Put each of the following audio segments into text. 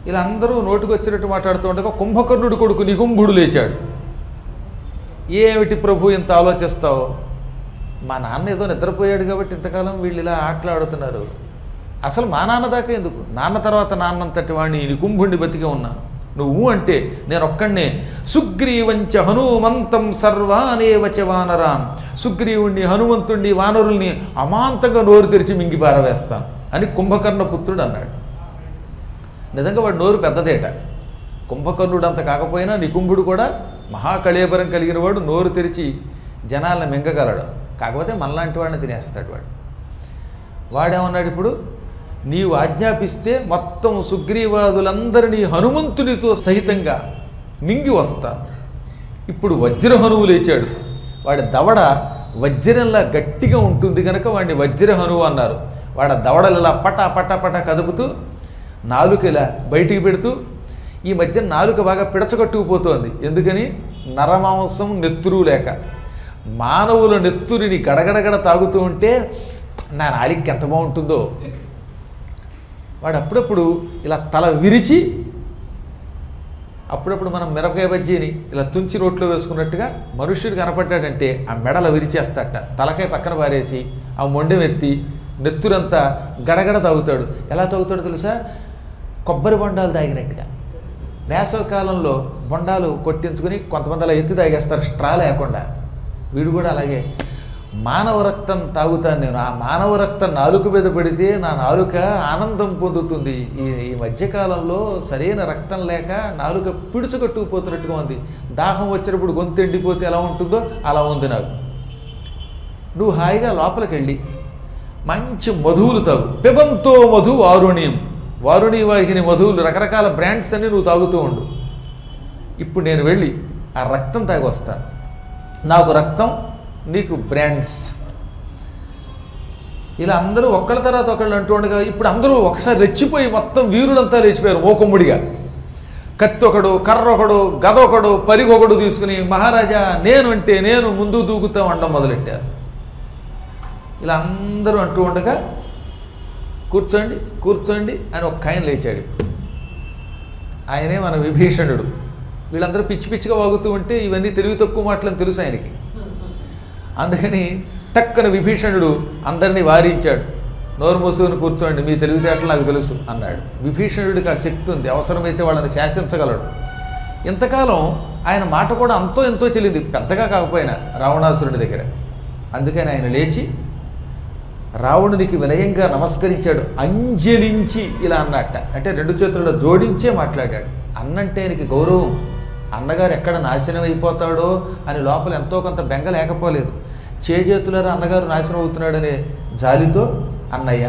ఇలా అందరూ నోటికి వచ్చినట్టు మాట్లాడుతూ ఉండగా కుంభకర్ణుడి కొడుకు నిగుంభుడు లేచాడు ఏమిటి ప్రభు ఇంత ఆలోచిస్తావు మా నాన్న ఏదో నిద్రపోయాడు కాబట్టి ఇంతకాలం వీళ్ళు ఇలా ఆటలాడుతున్నారు అసలు మా నాన్న దాకా ఎందుకు నాన్న తర్వాత నాన్నంతటి వాడిని ఈ నికుంభుణ్ణి బతికే ఉన్నాను నువ్వు అంటే నేను ఒక్కడినే సుగ్రీవంచ హనుమంతం సర్వానేవచ వానరాన్ సుగ్రీవుణ్ణి హనుమంతుణ్ణి వానరుల్ని అమాంతంగా నోరు తెరిచి మింగి పారవేస్తాను అని కుంభకర్ణ పుత్రుడు అన్నాడు నిజంగా వాడు నోరు పెద్దదేట కుంభకర్ణుడు అంత కాకపోయినా నికుంభుడు కూడా మహాకళేబరం కలిగిన వాడు నోరు తెరిచి జనాలను మింగగలడు కాకపోతే మనలాంటి వాడిని తినేస్తాడు వాడు వాడేమన్నాడు ఇప్పుడు నీవు ఆజ్ఞాపిస్తే మొత్తం సుగ్రీవాదులందరినీ హనుమంతునితో సహితంగా మింగి వస్తాను ఇప్పుడు వజ్ర హనువు లేచాడు వాడి దవడ వజ్రంలా గట్టిగా ఉంటుంది కనుక వాడిని వజ్ర హనువు అన్నారు వాడి దవడలు ఇలా పట పట పట కదుపుతూ నాలుక ఇలా బయటికి పెడుతూ ఈ మధ్య నాలుక బాగా పిడచగట్టుకుపోతోంది ఎందుకని నరమాంసం నెత్తురు లేక మానవుల నెత్తురిని గడగడగడ తాగుతూ ఉంటే నా నాలికి ఎంత బాగుంటుందో వాడు అప్పుడప్పుడు ఇలా తల విరిచి అప్పుడప్పుడు మనం మిరపకాయ బజ్జీని ఇలా తుంచి రోట్లో వేసుకున్నట్టుగా మనుష్యుడు కనపడ్డాడంటే ఆ మెడల విరిచేస్తాట తలకాయ పక్కన పారేసి ఆ మొండెం ఎత్తి నెత్తురంతా గడగడ తాగుతాడు ఎలా తాగుతాడో తెలుసా కొబ్బరి బొండాలు తాగినట్టుగా వేసవి కాలంలో బొండాలు కొట్టించుకుని కొంతమంది అలా ఎత్తి తాగేస్తారు స్ట్రా లేకుండా వీడు కూడా అలాగే మానవ రక్తం తాగుతాను నేను ఆ మానవ రక్తం నాలుక మీద పడితే నా నాలుక ఆనందం పొందుతుంది ఈ ఈ మధ్యకాలంలో సరైన రక్తం లేక నాలుక పిడుచుకట్టుకుపోతున్నట్టుగా ఉంది దాహం వచ్చినప్పుడు గొంతు ఎండిపోతే ఎలా ఉంటుందో అలా ఉంది నాకు నువ్వు హాయిగా లోపలికి వెళ్ళి మంచి మధువులు తాగు పిబంతో మధు వారుణ్యం వారుణి వాహిని మధువులు రకరకాల బ్రాండ్స్ అన్ని నువ్వు తాగుతూ ఉండు ఇప్పుడు నేను వెళ్ళి ఆ రక్తం తాగి వస్తాను నాకు రక్తం నీకు బ్రాండ్స్ ఇలా అందరూ ఒక్కళ్ళ తర్వాత ఒకళ్ళు అంటూ ఉండగా ఇప్పుడు అందరూ ఒకసారి రెచ్చిపోయి మొత్తం వీరులంతా లేచిపోయారు ఓకొమ్ముడిగా కత్తి ఒకడు కర్ర ఒకడు గద ఒకడు పరిగొకడు తీసుకుని మహారాజా నేను అంటే నేను ముందు దూకుతాం అండం మొదలెట్టారు ఇలా అందరూ అంటూ ఉండగా కూర్చోండి కూర్చోండి అని ఒక ఆయన లేచాడు ఆయనే మన విభీషణుడు వీళ్ళందరూ పిచ్చి పిచ్చిగా వాగుతూ ఉంటే ఇవన్నీ తెలివి తక్కువ మాటలని తెలుసు ఆయనకి అందుకని టక్కన విభీషణుడు అందరినీ వారించాడు నోరు మూసుకొని కూర్చోండి మీ తెలివితేటలు నాకు తెలుసు అన్నాడు విభీషణుడికి ఆ శక్తి ఉంది అవసరమైతే వాళ్ళని శాసించగలడు ఇంతకాలం ఆయన మాట కూడా అంతో ఎంతో చెల్లింది పెద్దగా కాకపోయినా రావణాసురుడి దగ్గర అందుకని ఆయన లేచి రావణునికి వినయంగా నమస్కరించాడు అంజలించి ఇలా అన్నట్ట అంటే రెండు చేతుల్లో జోడించే మాట్లాడాడు అన్నంటే ఆయనకి గౌరవం అన్నగారు ఎక్కడ నాశనం అయిపోతాడో అని లోపల ఎంతో కొంత బెంగ లేకపోలేదు చేజేతులరా అన్నగారు నాశనం అవుతున్నాడనే జాలితో అన్నయ్య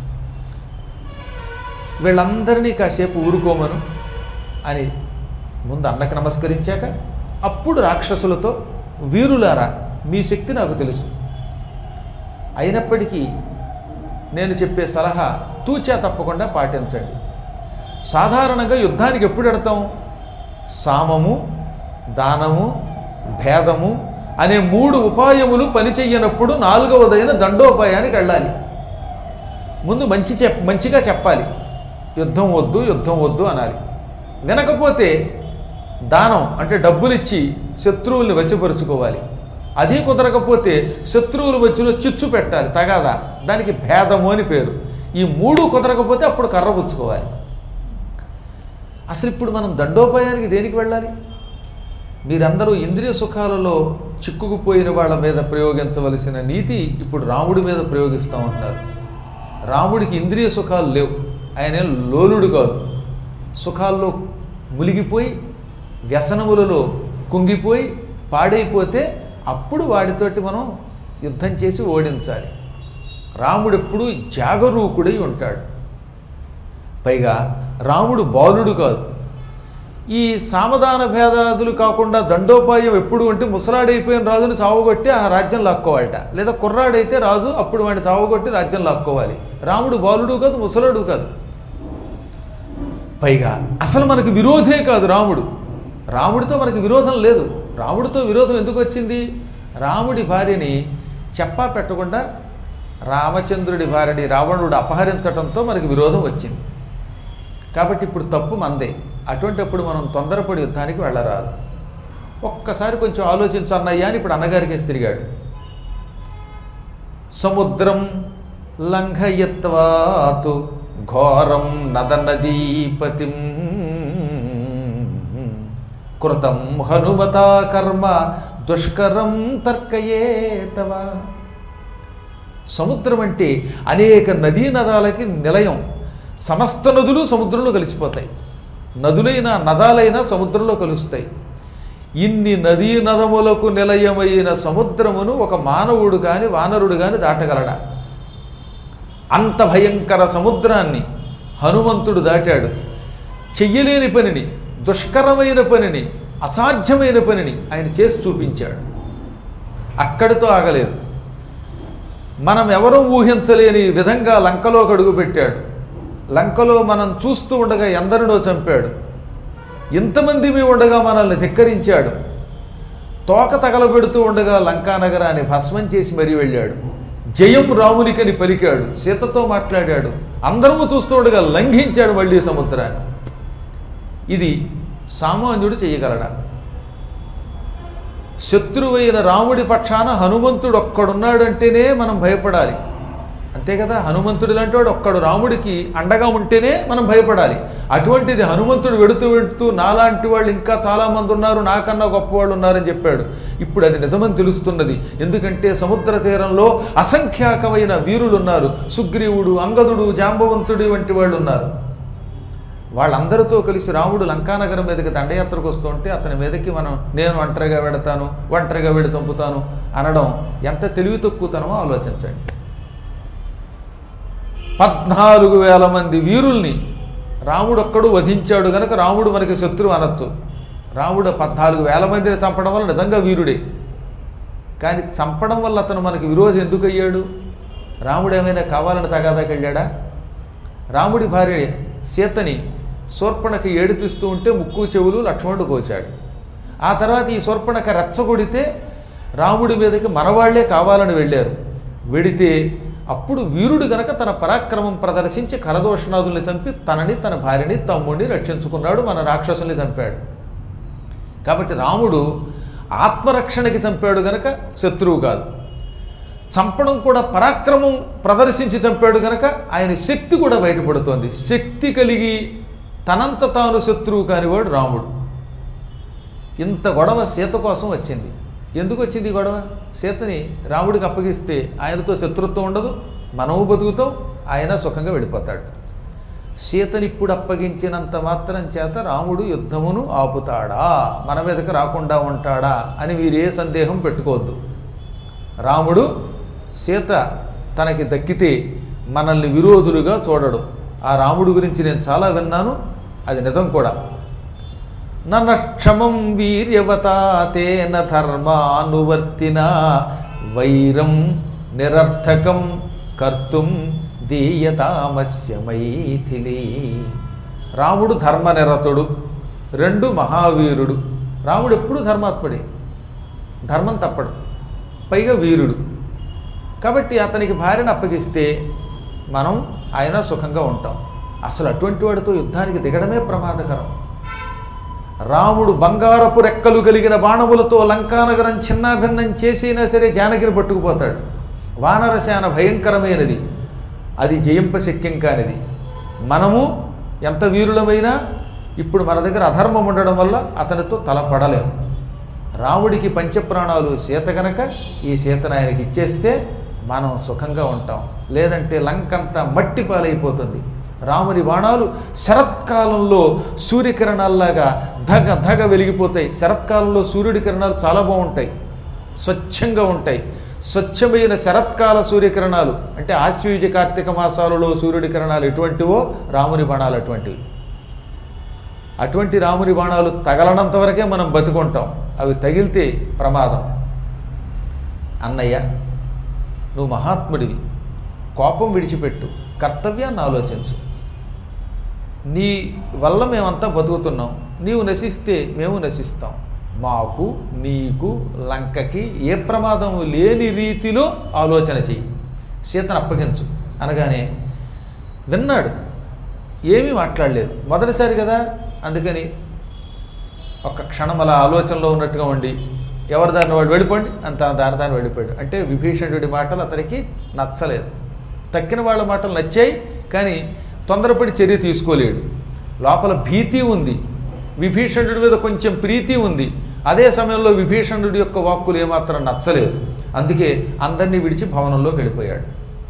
వీళ్ళందరినీ కాసేపు ఊరుకోమను అని ముందు అన్నకి నమస్కరించాక అప్పుడు రాక్షసులతో వీరులారా మీ శక్తి నాకు తెలుసు అయినప్పటికీ నేను చెప్పే సలహా తూచా తప్పకుండా పాటించండి సాధారణంగా యుద్ధానికి ఎప్పుడు ఎడతాం సామము దానము భేదము అనే మూడు ఉపాయములు పనిచెయ్యనప్పుడు నాలుగవదైన దండోపాయానికి వెళ్ళాలి ముందు మంచి చెప్ మంచిగా చెప్పాలి యుద్ధం వద్దు యుద్ధం వద్దు అనాలి వినకపోతే దానం అంటే డబ్బులిచ్చి శత్రువుల్ని వశపరుచుకోవాలి అది కుదరకపోతే శత్రువుల మధ్యలో చిచ్చు పెట్టాలి తగాదా దానికి భేదము అని పేరు ఈ మూడు కుదరకపోతే అప్పుడు కర్ర పుచ్చుకోవాలి అసలు ఇప్పుడు మనం దండోపాయానికి దేనికి వెళ్ళాలి మీరందరూ ఇంద్రియ సుఖాలలో చిక్కుకుపోయిన వాళ్ళ మీద ప్రయోగించవలసిన నీతి ఇప్పుడు రాముడి మీద ప్రయోగిస్తూ ఉంటున్నారు రాముడికి ఇంద్రియ సుఖాలు లేవు ఆయన ఏం లోలుడు కాదు సుఖాల్లో మునిగిపోయి వ్యసనములలో కుంగిపోయి పాడైపోతే అప్పుడు వాడితోటి మనం యుద్ధం చేసి ఓడించాలి రాముడు ఎప్పుడు జాగరూకుడై ఉంటాడు పైగా రాముడు బాలుడు కాదు ఈ సామధాన భేదాదులు కాకుండా దండోపాయం ఎప్పుడు అంటే ముసలాడైపోయిన రాజుని చావగొట్టి ఆ రాజ్యం లాక్కోవాలట లేదా కుర్రాడైతే రాజు అప్పుడు వాడిని చావగొట్టి రాజ్యం లాక్కోవాలి రాముడు బాలుడు కాదు ముసలాడు కాదు పైగా అసలు మనకు విరోధే కాదు రాముడు రాముడితో మనకి విరోధం లేదు రాముడితో విరోధం ఎందుకు వచ్చింది రాముడి భార్యని చెప్పా పెట్టకుండా రామచంద్రుడి భార్యని రావణుడు అపహరించడంతో మనకి విరోధం వచ్చింది కాబట్టి ఇప్పుడు తప్పు మందే అటువంటిప్పుడు మనం తొందరపడి యుద్ధానికి వెళ్ళరాదు ఒక్కసారి కొంచెం ఆలోచించు అన్నయ్య అని ఇప్పుడు అన్నగారికేసి తిరిగాడు సముద్రం లంఘయత్వాతు ఘోరం నదనదీపతిం కృతం హనుమతా కర్మ దుష్కరం తర్కయేతవ సముద్రం అంటే అనేక నదీ నదాలకి నిలయం సమస్త నదులు సముద్రంలో కలిసిపోతాయి నదులైన నదాలైన సముద్రంలో కలుస్తాయి ఇన్ని నదీ నదములకు నిలయమైన సముద్రమును ఒక మానవుడు కాని వానరుడు కాని దాటగలడా అంత భయంకర సముద్రాన్ని హనుమంతుడు దాటాడు చెయ్యలేని పనిని దుష్కరమైన పనిని అసాధ్యమైన పనిని ఆయన చేసి చూపించాడు అక్కడితో ఆగలేదు మనం ఎవరూ ఊహించలేని విధంగా లంకలో అడుగుపెట్టాడు లంకలో మనం చూస్తూ ఉండగా ఎందరినో చంపాడు ఇంతమంది మీ ఉండగా మనల్ని ధిక్కరించాడు తోక తగలబెడుతూ ఉండగా లంకా నగరాన్ని భస్మం చేసి మరీ వెళ్ళాడు జయం రామునికని పలికాడు సీతతో మాట్లాడాడు అందరము చూస్తూ ఉండగా లంఘించాడు మళ్ళీ సముద్రాన్ని ఇది సామాన్యుడు చేయగలడా శత్రువైన రాముడి పక్షాన హనుమంతుడు ఒక్కడున్నాడంటేనే మనం భయపడాలి అంతే కదా హనుమంతుడు లాంటి వాడు ఒక్కడు రాముడికి అండగా ఉంటేనే మనం భయపడాలి అటువంటిది హనుమంతుడు వెడుతూ వెడుతూ నాలాంటి వాళ్ళు ఇంకా చాలామంది ఉన్నారు నాకన్నా గొప్పవాళ్ళు ఉన్నారని చెప్పాడు ఇప్పుడు అది నిజమని తెలుస్తున్నది ఎందుకంటే సముద్ర తీరంలో అసంఖ్యాకమైన వీరులు ఉన్నారు సుగ్రీవుడు అంగదుడు జాంబవంతుడి వంటి వాళ్ళు ఉన్నారు వాళ్ళందరితో కలిసి రాముడు లంకానగరం మీదకి దండయాత్రకు వస్తుంటే అతని మీదకి మనం నేను ఒంటరిగా వెడతాను ఒంటరిగా వెడి చంపుతాను అనడం ఎంత తెలివి తక్కువతనమో ఆలోచించండి పద్నాలుగు వేల మంది వీరుల్ని రాముడు ఒక్కడు వధించాడు గనక రాముడు మనకి శత్రువు అనొచ్చు రాముడు పద్నాలుగు వేల మందిని చంపడం వల్ల నిజంగా వీరుడే కానీ చంపడం వల్ల అతను మనకి విరోధి ఎందుకు అయ్యాడు రాముడు ఏమైనా కావాలని తగాదాకి వెళ్ళాడా రాముడి భార్య సీతని శూర్పణకి ఏడిపిస్తూ ఉంటే ముక్కు చెవులు లక్ష్మణుడు కోశాడు ఆ తర్వాత ఈ శూర్పణక రెచ్చగొడితే రాముడి మీదకి మనవాళ్లే కావాలని వెళ్ళారు వెడితే అప్పుడు వీరుడు గనక తన పరాక్రమం ప్రదర్శించి కరదోషణాదుల్ని చంపి తనని తన భార్యని తమ్ముడిని రక్షించుకున్నాడు మన రాక్షసుల్ని చంపాడు కాబట్టి రాముడు ఆత్మరక్షణకి చంపాడు గనక శత్రువు కాదు చంపడం కూడా పరాక్రమం ప్రదర్శించి చంపాడు గనక ఆయన శక్తి కూడా బయటపడుతోంది శక్తి కలిగి తనంత తాను శత్రువు కానివాడు రాముడు ఇంత గొడవ సీత కోసం వచ్చింది ఎందుకు వచ్చింది ఈ గొడవ సీతని రాముడికి అప్పగిస్తే ఆయనతో శత్రుత్వం ఉండదు మనము బతుకుతాం ఆయన సుఖంగా వెళ్ళిపోతాడు సీతని ఇప్పుడు అప్పగించినంత మాత్రం చేత రాముడు యుద్ధమును ఆపుతాడా మన మీదకి రాకుండా ఉంటాడా అని మీరే సందేహం పెట్టుకోవద్దు రాముడు సీత తనకి దక్కితే మనల్ని విరోధులుగా చూడడు ఆ రాముడు గురించి నేను చాలా విన్నాను అది నిజం కూడా ననక్షమం వీర్యవతాతేన ధర్మానువర్తిన వైరం నిరర్థకం కర్తుం దీయతామస్య మైథిలి రాముడు ధర్మనిరతుడు రెండు మహావీరుడు రాముడు ఎప్పుడూ ధర్మాత్ముడే ధర్మం తప్పడు పైగా వీరుడు కాబట్టి అతనికి భార్యను అప్పగిస్తే మనం ఆయన సుఖంగా ఉంటాం అసలు అటువంటి వాడితో యుద్ధానికి దిగడమే ప్రమాదకరం రాముడు బంగారపు రెక్కలు కలిగిన బాణములతో లంకానగరం చిన్నాభిన్నం చేసినా సరే జానకిని పట్టుకుపోతాడు వానరసేన భయంకరమైనది అది జయింపశక్యం కానిది మనము ఎంత వీరులమైనా ఇప్పుడు మన దగ్గర అధర్మం ఉండడం వల్ల అతనితో తలపడలేము రాముడికి పంచప్రాణాలు సీత గనక ఈ సీతను ఆయనకి ఇచ్చేస్తే మనం సుఖంగా ఉంటాం లేదంటే లంకంతా మట్టి పాలైపోతుంది రాముని బాణాలు శరత్కాలంలో సూర్యకిరణాల్లాగా ధగ ధగ వెలిగిపోతాయి శరత్కాలంలో సూర్యుడి కిరణాలు చాలా బాగుంటాయి స్వచ్ఛంగా ఉంటాయి స్వచ్ఛమైన శరత్కాల సూర్యకిరణాలు అంటే ఆశ్వయుజ కార్తీక మాసాలలో సూర్యుడి కిరణాలు ఎటువంటివో రాముని బాణాలు అటువంటివి అటువంటి రాముని బాణాలు తగలనంత వరకే మనం బతుకుంటాం అవి తగిలితే ప్రమాదం అన్నయ్య నువ్వు మహాత్ముడివి కోపం విడిచిపెట్టు కర్తవ్యాన్ని ఆలోచించు నీ వల్ల మేమంతా బతుకుతున్నాం నీవు నశిస్తే మేము నశిస్తాం మాకు నీకు లంకకి ఏ ప్రమాదం లేని రీతిలో ఆలోచన చెయ్యి సీతను అప్పగించు అనగానే విన్నాడు ఏమీ మాట్లాడలేదు మొదటిసారి కదా అందుకని ఒక్క క్షణం అలా ఆలోచనలో ఉన్నట్టుగా ఉండి ఎవరి దారిని వాడు వెళ్ళిపోండి అని తన దారి దాన్ని వెళ్ళిపోయాడు అంటే విభీషణుడి మాటలు అతనికి నచ్చలేదు తక్కిన వాళ్ళ మాటలు నచ్చాయి కానీ తొందరపడి చర్య తీసుకోలేడు లోపల భీతి ఉంది విభీషణుడి మీద కొంచెం ప్రీతి ఉంది అదే సమయంలో విభీషణుడి యొక్క వాక్కులు ఏమాత్రం నచ్చలేదు అందుకే అందరినీ విడిచి భవనంలోకి వెళ్ళిపోయాడు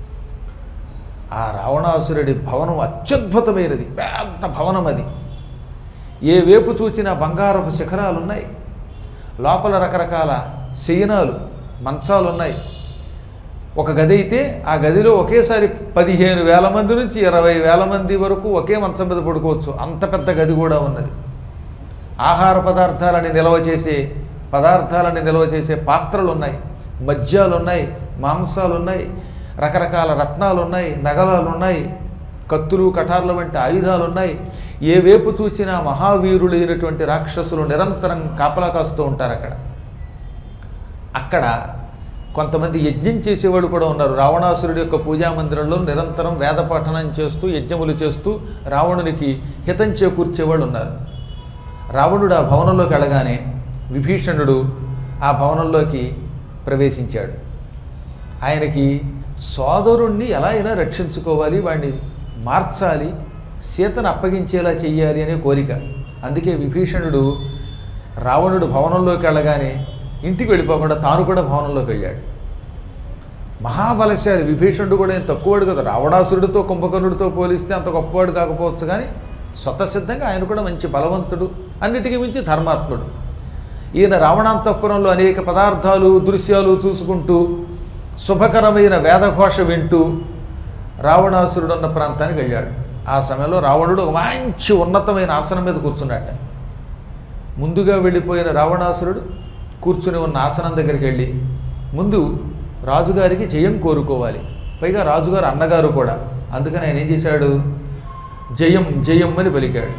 ఆ రావణాసురుడి భవనం అత్యద్భుతమైనది పెద్ద భవనం అది ఏ వేపు చూచినా బంగారపు శిఖరాలు ఉన్నాయి లోపల రకరకాల శయనాలు మంచాలు ఉన్నాయి ఒక గది అయితే ఆ గదిలో ఒకేసారి పదిహేను వేల మంది నుంచి ఇరవై వేల మంది వరకు ఒకే మంచం మీద పడుకోవచ్చు అంత పెద్ద గది కూడా ఉన్నది ఆహార పదార్థాలని నిల్వ చేసే పదార్థాలని నిల్వ చేసే పాత్రలు ఉన్నాయి మద్యాలు ఉన్నాయి మాంసాలు ఉన్నాయి రకరకాల రత్నాలు ఉన్నాయి నగలాలు ఉన్నాయి కత్తులు కటార్ల వంటి ఆయుధాలు ఉన్నాయి ఏ వేపు చూచినా మహావీరులైనటువంటి రాక్షసులు నిరంతరం కాపలా కాస్తూ ఉంటారు అక్కడ అక్కడ కొంతమంది యజ్ఞం చేసేవాడు కూడా ఉన్నారు రావణాసురుడి యొక్క పూజా మందిరంలో నిరంతరం వేద పఠనం చేస్తూ యజ్ఞములు చేస్తూ రావణునికి హితం చేకూర్చేవాళ్ళు ఉన్నారు రావణుడు ఆ భవనంలోకి వెళ్ళగానే విభీషణుడు ఆ భవనంలోకి ప్రవేశించాడు ఆయనకి సోదరుణ్ణి ఎలా అయినా రక్షించుకోవాలి వాడిని మార్చాలి సీతను అప్పగించేలా చెయ్యాలి అనే కోరిక అందుకే విభీషణుడు రావణుడు భవనంలోకి వెళ్ళగానే ఇంటికి వెళ్ళిపోకుండా తాను కూడా భవనంలోకి వెళ్ళాడు మహాబలశాలి విభీషణుడు కూడా ఏం తక్కువవాడు కదా రావణాసురుడితో కుంభకర్ణుడితో పోలిస్తే అంత గొప్పవాడు కాకపోవచ్చు కానీ స్వతసిద్ధంగా ఆయన కూడా మంచి బలవంతుడు అన్నిటికీ మించి ధర్మాత్ముడు ఈయన రావణాంతఃపురంలో అనేక పదార్థాలు దృశ్యాలు చూసుకుంటూ శుభకరమైన వేదఘోష వింటూ రావణాసురుడు ఉన్న ప్రాంతానికి వెళ్ళాడు ఆ సమయంలో రావణుడు ఒక మంచి ఉన్నతమైన ఆసనం మీద కూర్చున్నట్ట ముందుగా వెళ్ళిపోయిన రావణాసురుడు కూర్చుని ఉన్న ఆసనం దగ్గరికి వెళ్ళి ముందు రాజుగారికి జయం కోరుకోవాలి పైగా రాజుగారు అన్నగారు కూడా అందుకని ఆయన ఏం చేశాడు జయం జయం అని పలికాడు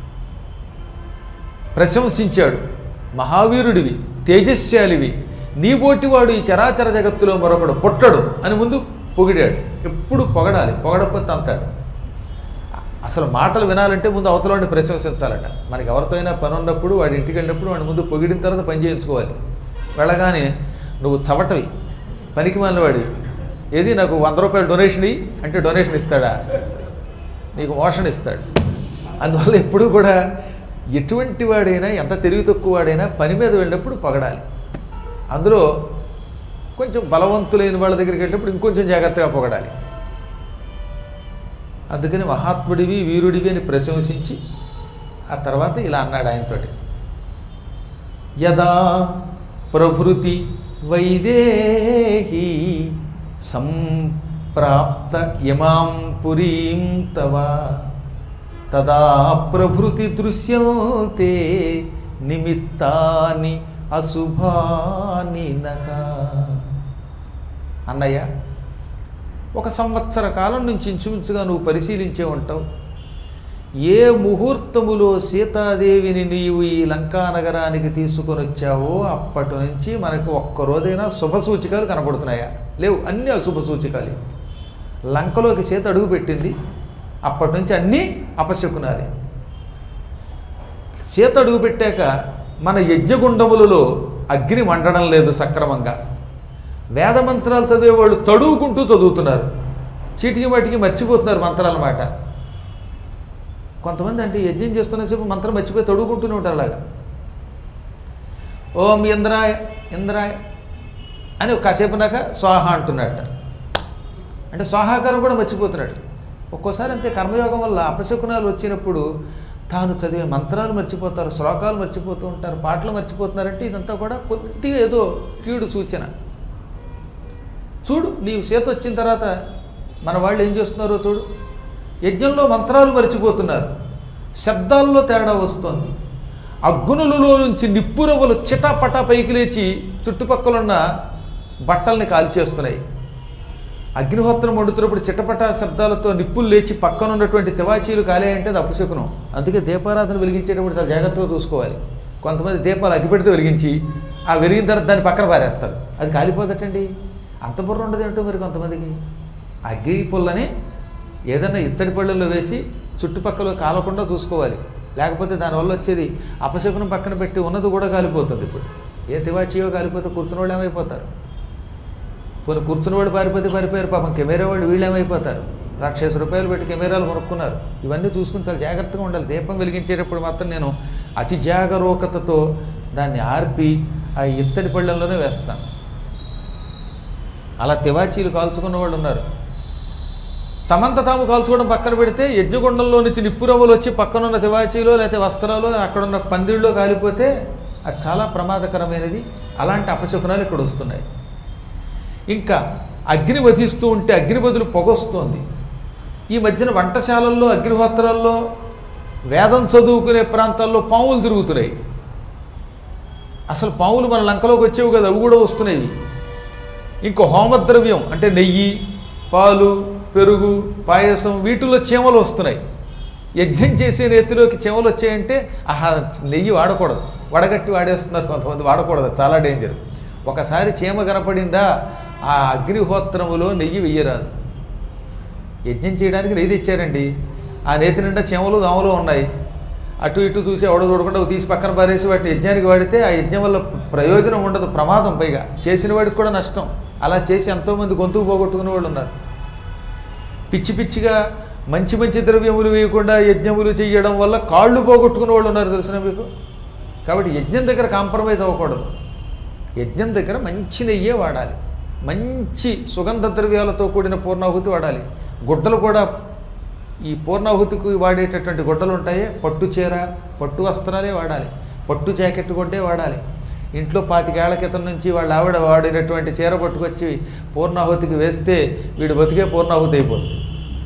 ప్రశంసించాడు మహావీరుడివి తేజస్శాలివి నీబోటివాడు ఈ చరాచర జగత్తులో మరొకడు పుట్టడు అని ముందు పొగిడాడు ఎప్పుడు పొగడాలి పొగడపోతే అంతాడు అసలు మాటలు వినాలంటే ముందు అవతలని ప్రశంసించాలట మనకి ఎవరితో అయినా పని ఉన్నప్పుడు వాడి ఇంటికి వెళ్ళినప్పుడు వాడి ముందు పొగిడిన తర్వాత పని చేయించుకోవాలి వెళ్ళగానే నువ్వు చవటవి పనికి వాడి ఏది నాకు వంద రూపాయలు డొనేషన్ ఇయ్యి అంటే డొనేషన్ ఇస్తాడా నీకు మోషన్ ఇస్తాడు అందువల్ల ఎప్పుడూ కూడా ఎటువంటి వాడైనా ఎంత తెలివి తక్కువ వాడైనా పని మీద వెళ్ళినప్పుడు పొగడాలి అందులో కొంచెం బలవంతులైన వాళ్ళ దగ్గరికి వెళ్ళినప్పుడు ఇంకొంచెం జాగ్రత్తగా పొగడాలి అందుకని మహాత్ముడివి వీరుడివి అని ప్రశంసించి ఆ తర్వాత ఇలా అన్నాడు ఆయనతోటి యదా ప్రభృతి వైదేహి సంప్రాప్త ఇమాం పురీం తవ తదా ప్రభృతి దృశ్యంతే నిమిత్తాని అశుభాని నః అన్నయ్య ఒక సంవత్సర కాలం నుంచి ఇంచుమించుగా నువ్వు పరిశీలించే ఉంటావు ఏ ముహూర్తములో సీతాదేవిని నీవు ఈ లంకా నగరానికి తీసుకొని వచ్చావో అప్పటి నుంచి మనకు ఒక్క రోజైనా శుభ సూచికలు కనబడుతున్నాయా లేవు అన్ని అశుభ సూచికలు లంకలోకి సీత అడుగు పెట్టింది అప్పటి నుంచి అన్నీ అపశకునాలి సీత అడుగు పెట్టాక మన యజ్ఞగుండములలో అగ్ని మండడం లేదు సక్రమంగా వేద మంత్రాలు చదివేవాళ్ళు తడువుకుంటూ చదువుతున్నారు చీటికి వాటికి మర్చిపోతున్నారు మంత్రాల మాట కొంతమంది అంటే యజ్ఞం చేస్తున్నసేపు మంత్రం మర్చిపోయి తడువుకుంటూనే ఉంటారు అలాగా ఓం ఇంద్రాయ ఇంద్రాయ అని కాసేపు నాక స్వాహ అంటున్నట్ట అంటే స్వాహాకారం కూడా మర్చిపోతున్నాడు ఒక్కోసారి అంతే కర్మయోగం వల్ల అపశకునాలు వచ్చినప్పుడు తాను చదివే మంత్రాలు మర్చిపోతారు శ్లోకాలు మర్చిపోతూ ఉంటారు పాటలు మర్చిపోతున్నారంటే ఇదంతా కూడా కొద్దిగా ఏదో కీడు సూచన చూడు నీవు సీత వచ్చిన తర్వాత మన వాళ్ళు ఏం చేస్తున్నారో చూడు యజ్ఞంలో మంత్రాలు మర్చిపోతున్నారు శబ్దాల్లో తేడా వస్తుంది అగ్నులలో నుంచి నిప్పురవ్వలు చిటాపటా పైకి లేచి చుట్టుపక్కలున్న బట్టల్ని కాల్చేస్తున్నాయి అగ్నిహోత్రం వండుతున్నప్పుడు చిట్టపట శబ్దాలతో నిప్పులు లేచి పక్కన ఉన్నటువంటి తివాచీలు కాలేయంటే అది అపశకునం అందుకే దీపారాధన వెలిగించేటప్పుడు చాలా జాగ్రత్తగా చూసుకోవాలి కొంతమంది దీపాలు అగ్గిపెడితే వెలిగించి ఆ వెలిగిన తర్వాత దాన్ని పక్కన పారేస్తారు అది కాలిపోదటండి అంత బుర్ర ఉండదు ఏంటో మరి కొంతమందికి అగ్గి పుల్లని ఏదన్నా ఇత్తడి పళ్ళల్లో వేసి చుట్టుపక్కల కాలకుండా చూసుకోవాలి లేకపోతే దానివల్ల వచ్చేది అపశకునం పక్కన పెట్టి ఉన్నది కూడా కాలిపోతుంది ఇప్పుడు ఏ తివాచియో కాలిపోతే కూర్చున్న వాళ్ళు ఏమైపోతారు పోనీ కూర్చున్నవాడు పారిపోతే పారిపోయారు పాపం కెమెరా వాడు వీళ్ళు ఏమైపోతారు లక్ష రూపాయలు పెట్టి కెమెరాలు కొనుక్కున్నారు ఇవన్నీ చూసుకుని చాలా జాగ్రత్తగా ఉండాలి దీపం వెలిగించేటప్పుడు మాత్రం నేను అతి జాగరూకతతో దాన్ని ఆర్పి ఆ ఇత్తడి పళ్ళల్లోనే వేస్తాను అలా తివాచీలు కాల్చుకున్న వాళ్ళు ఉన్నారు తమంత తాము కాల్చుకోవడం పక్కన పెడితే యజ్ఞగుండంలో నుంచి నిప్పురవ్వలు వచ్చి పక్కనున్న తివాచీలో లేకపోతే వస్త్రాలు అక్కడున్న పందిళ్ళలో కాలిపోతే అది చాలా ప్రమాదకరమైనది అలాంటి అపశకునాలు ఇక్కడ వస్తున్నాయి ఇంకా అగ్ని వధిస్తూ ఉంటే అగ్ని బదులు పొగొస్తోంది ఈ మధ్యన వంటశాలల్లో అగ్నిహోత్రాల్లో వేదం చదువుకునే ప్రాంతాల్లో పాములు తిరుగుతున్నాయి అసలు పాములు మన లంకలోకి వచ్చేవి కదా అవి కూడా వస్తున్నాయి ఇంకో హోమద్రవ్యం అంటే నెయ్యి పాలు పెరుగు పాయసం వీటిల్లో చీమలు వస్తున్నాయి యజ్ఞం చేసే నేతిలోకి చీమలు వచ్చాయంటే ఆహా నెయ్యి వాడకూడదు వడగట్టి వాడేస్తున్నారు కొంతమంది వాడకూడదు చాలా డేంజర్ ఒకసారి చీమ కనపడిందా ఆ అగ్నిహోత్రములో నెయ్యి వెయ్యరాదు యజ్ఞం చేయడానికి నెయ్యి తెచ్చారండి ఆ నేతి నిండా చీమలు దోమలు ఉన్నాయి అటు ఇటు చూసి ఎవడో చూడకుండా తీసి పక్కన పారేసి వాటిని యజ్ఞానికి వాడితే ఆ యజ్ఞం వల్ల ప్రయోజనం ఉండదు ప్రమాదం పైగా చేసిన వాడికి కూడా నష్టం అలా చేసి ఎంతోమంది గొంతుకు పోగొట్టుకునే వాళ్ళు ఉన్నారు పిచ్చి పిచ్చిగా మంచి మంచి ద్రవ్యములు వేయకుండా యజ్ఞములు చేయడం వల్ల కాళ్ళు పోగొట్టుకునే వాళ్ళు ఉన్నారు తెలిసిన మీకు కాబట్టి యజ్ఞం దగ్గర కాంప్రమైజ్ అవ్వకూడదు యజ్ఞం దగ్గర మంచి నెయ్యే వాడాలి మంచి సుగంధ ద్రవ్యాలతో కూడిన పూర్ణాహుతి వాడాలి గుడ్డలు కూడా ఈ పూర్ణాహుతికి వాడేటటువంటి గుడ్డలు ఉంటాయే పట్టు చీర పట్టు వస్త్రాలే వాడాలి పట్టు జాకెట్ గుడ్డే వాడాలి ఇంట్లో పాతికేళ్ల క్రితం నుంచి వాళ్ళ ఆవిడ వాడినటువంటి చీర పట్టుకొచ్చి పూర్ణాహుతికి వేస్తే వీడు బతికే పూర్ణాహుతి అయిపోతుంది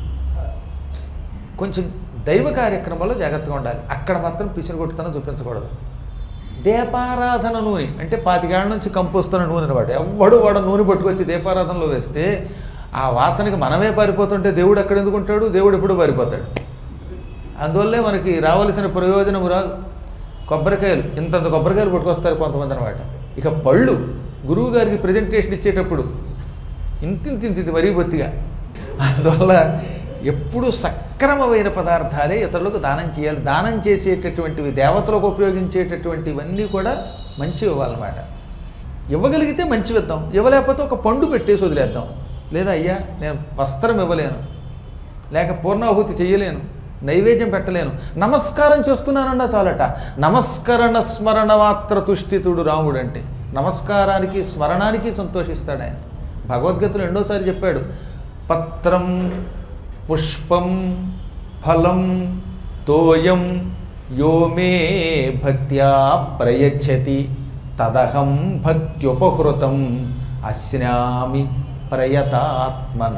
కొంచెం దైవ కార్యక్రమాల్లో జాగ్రత్తగా ఉండాలి అక్కడ మాత్రం పిసిని కొట్టుతనం చూపించకూడదు దీపారాధన నూనె అంటే పాతికేళ్ల నుంచి కంపోస్తున్న నూనె అనమాట ఎవ్వడు వాడు నూనె పట్టుకొచ్చి దీపారాధనలో వేస్తే ఆ వాసనకి మనమే పారిపోతుంటే దేవుడు ఎక్కడ ఎందుకు ఉంటాడు దేవుడు ఎప్పుడు పారిపోతాడు అందువల్లే మనకి రావలసిన ప్రయోజనం రాదు కొబ్బరికాయలు ఇంతంత కొబ్బరికాయలు పట్టుకొస్తారు కొంతమంది అనమాట ఇక పళ్ళు గురువు గారికి ప్రజెంటేషన్ ఇచ్చేటప్పుడు ఇంతింత ఇంత మరీ బొత్తిగా అందువల్ల ఎప్పుడు సక్రమమైన పదార్థాలే ఇతరులకు దానం చేయాలి దానం చేసేటటువంటివి దేవతలకు ఉపయోగించేటటువంటివన్నీ కూడా మంచివి ఇవ్వాలన్నమాట ఇవ్వగలిగితే మంచివి ఇద్దాం ఇవ్వలేకపోతే ఒక పండు పెట్టేసి వదిలేద్దాం లేదా అయ్యా నేను వస్త్రం ఇవ్వలేను లేక పూర్ణాహుతి చేయలేను నైవేద్యం పెట్టలేను నమస్కారం చేస్తున్నానన్నా చాలట నమస్కరణ స్మరణ మాత్ర తుష్టితుడు రాముడు అంటే నమస్కారానికి స్మరణానికి సంతోషిస్తాడు ఆయన భగవద్గీతలో రెండోసారి చెప్పాడు పత్రం పుష్పం ఫలం తోయం యో మే భక్త్యా ప్రయచ్చతి తదహం భక్త్యుపహృతం అశ్నామి ప్రయతాత్మన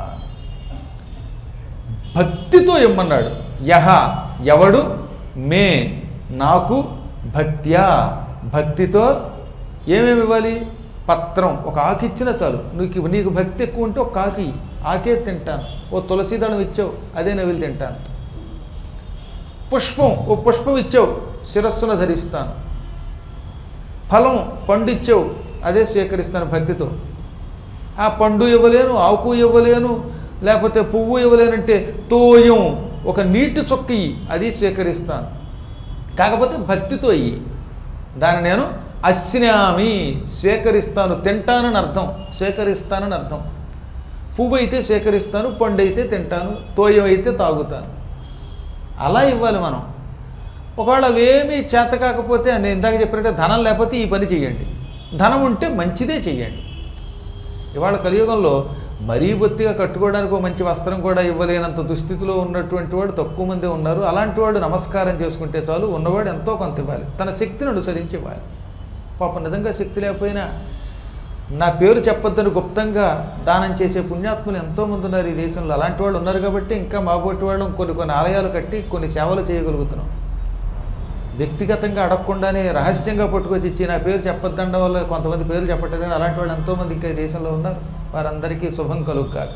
భక్తితో ఇమ్మన్నాడు యహ ఎవడు మే నాకు భక్త్యా భక్తితో ఏమేమి ఇవ్వాలి పత్రం ఒక ఆకు ఇచ్చినా చాలు నీకు నీకు భక్తి ఎక్కువ ఉంటే ఒక ఆకి ఆకే తింటాను ఓ తులసి దళం ఇచ్చావు అదే నవిలి తింటాను పుష్పం ఓ పుష్పం ఇచ్చావు శిరస్సున ధరిస్తాను ఫలం పండు ఇచ్చావు అదే స్వీకరిస్తాను భక్తితో ఆ పండు ఇవ్వలేను ఆకు ఇవ్వలేను లేకపోతే పువ్వు ఇవ్వలేనంటే తోయం ఒక నీటి చొక్క ఇయ్యి అది స్వీకరిస్తాను కాకపోతే భక్తితో ఇయ్యి దాన్ని నేను అశ్నామి స్వీకరిస్తాను తింటానని అర్థం స్వీకరిస్తానని అర్థం పువ్వు అయితే స్వీకరిస్తాను పండు అయితే తింటాను తోయం అయితే తాగుతాను అలా ఇవ్వాలి మనం ఒకవేళ అవేమీ చేత కాకపోతే నేను ఇందాక చెప్పినట్టే ధనం లేకపోతే ఈ పని చేయండి ధనం ఉంటే మంచిదే చేయండి ఇవాళ కలియుగంలో మరీ బొత్తిగా కట్టుకోవడానికి ఒక మంచి వస్త్రం కూడా ఇవ్వలేనంత దుస్థితిలో ఉన్నటువంటి వాడు తక్కువ మంది ఉన్నారు అలాంటి వాడు నమస్కారం చేసుకుంటే చాలు ఉన్నవాడు ఎంతో కొంత ఇవ్వాలి తన శక్తిని అనుసరించి ఇవ్వాలి పాపం నిజంగా శక్తి లేకపోయినా నా పేరు చెప్పొద్దని గుప్తంగా దానం చేసే పుణ్యాత్ములు ఎంతోమంది ఉన్నారు ఈ దేశంలో అలాంటి వాళ్ళు ఉన్నారు కాబట్టి ఇంకా మాబోటి వాళ్ళు కొన్ని కొన్ని ఆలయాలు కట్టి కొన్ని సేవలు చేయగలుగుతున్నాం వ్యక్తిగతంగా అడగకుండానే రహస్యంగా పట్టుకొచ్చి ఇచ్చి నా పేరు చెప్పొద్దండం వల్ల కొంతమంది పేరు చెప్పట్లేదని అలాంటి వాళ్ళు ఎంతోమంది ఇంకా ఈ దేశంలో ఉన్నారు వారందరికీ శుభం కలుగుగాక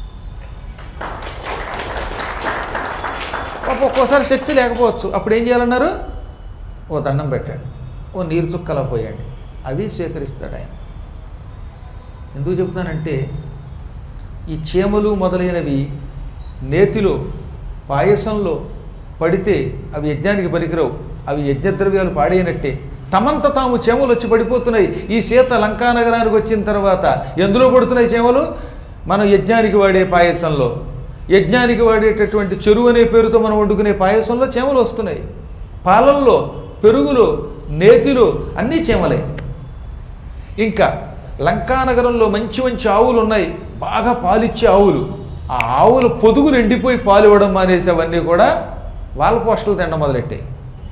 పాప ఒక్కోసారి శక్తి లేకపోవచ్చు అప్పుడు ఏం చేయాలన్నారు ఓ దండం పెట్టండి ఓ నీరు చుక్కలా పోయండి అవి స్వీకరిస్తాడు ఆయన ఎందుకు చెప్తానంటే ఈ చీమలు మొదలైనవి నేతిలో పాయసంలో పడితే అవి యజ్ఞానికి పనికిరావు అవి యజ్ఞద్రవ్యాలు పాడైనట్టే తమంత తాము చేమలు వచ్చి పడిపోతున్నాయి ఈ సీత లంకా నగరానికి వచ్చిన తర్వాత ఎందులో పడుతున్నాయి చేమలు మనం యజ్ఞానికి వాడే పాయసంలో యజ్ఞానికి వాడేటటువంటి చెరువు అనే పేరుతో మనం వండుకునే పాయసంలో చేమలు వస్తున్నాయి పాలల్లో పెరుగులో నేతిలో అన్నీ చేమలే ఇంకా లంకానగరంలో మంచి మంచి ఆవులు ఉన్నాయి బాగా పాలిచ్చే ఆవులు ఆ ఆవుల పొదుగులు ఎండిపోయి పాలు ఇవ్వడం మానేసి అవన్నీ కూడా వాళ్ళ పోస్టలు తినడం మొదలెట్టాయి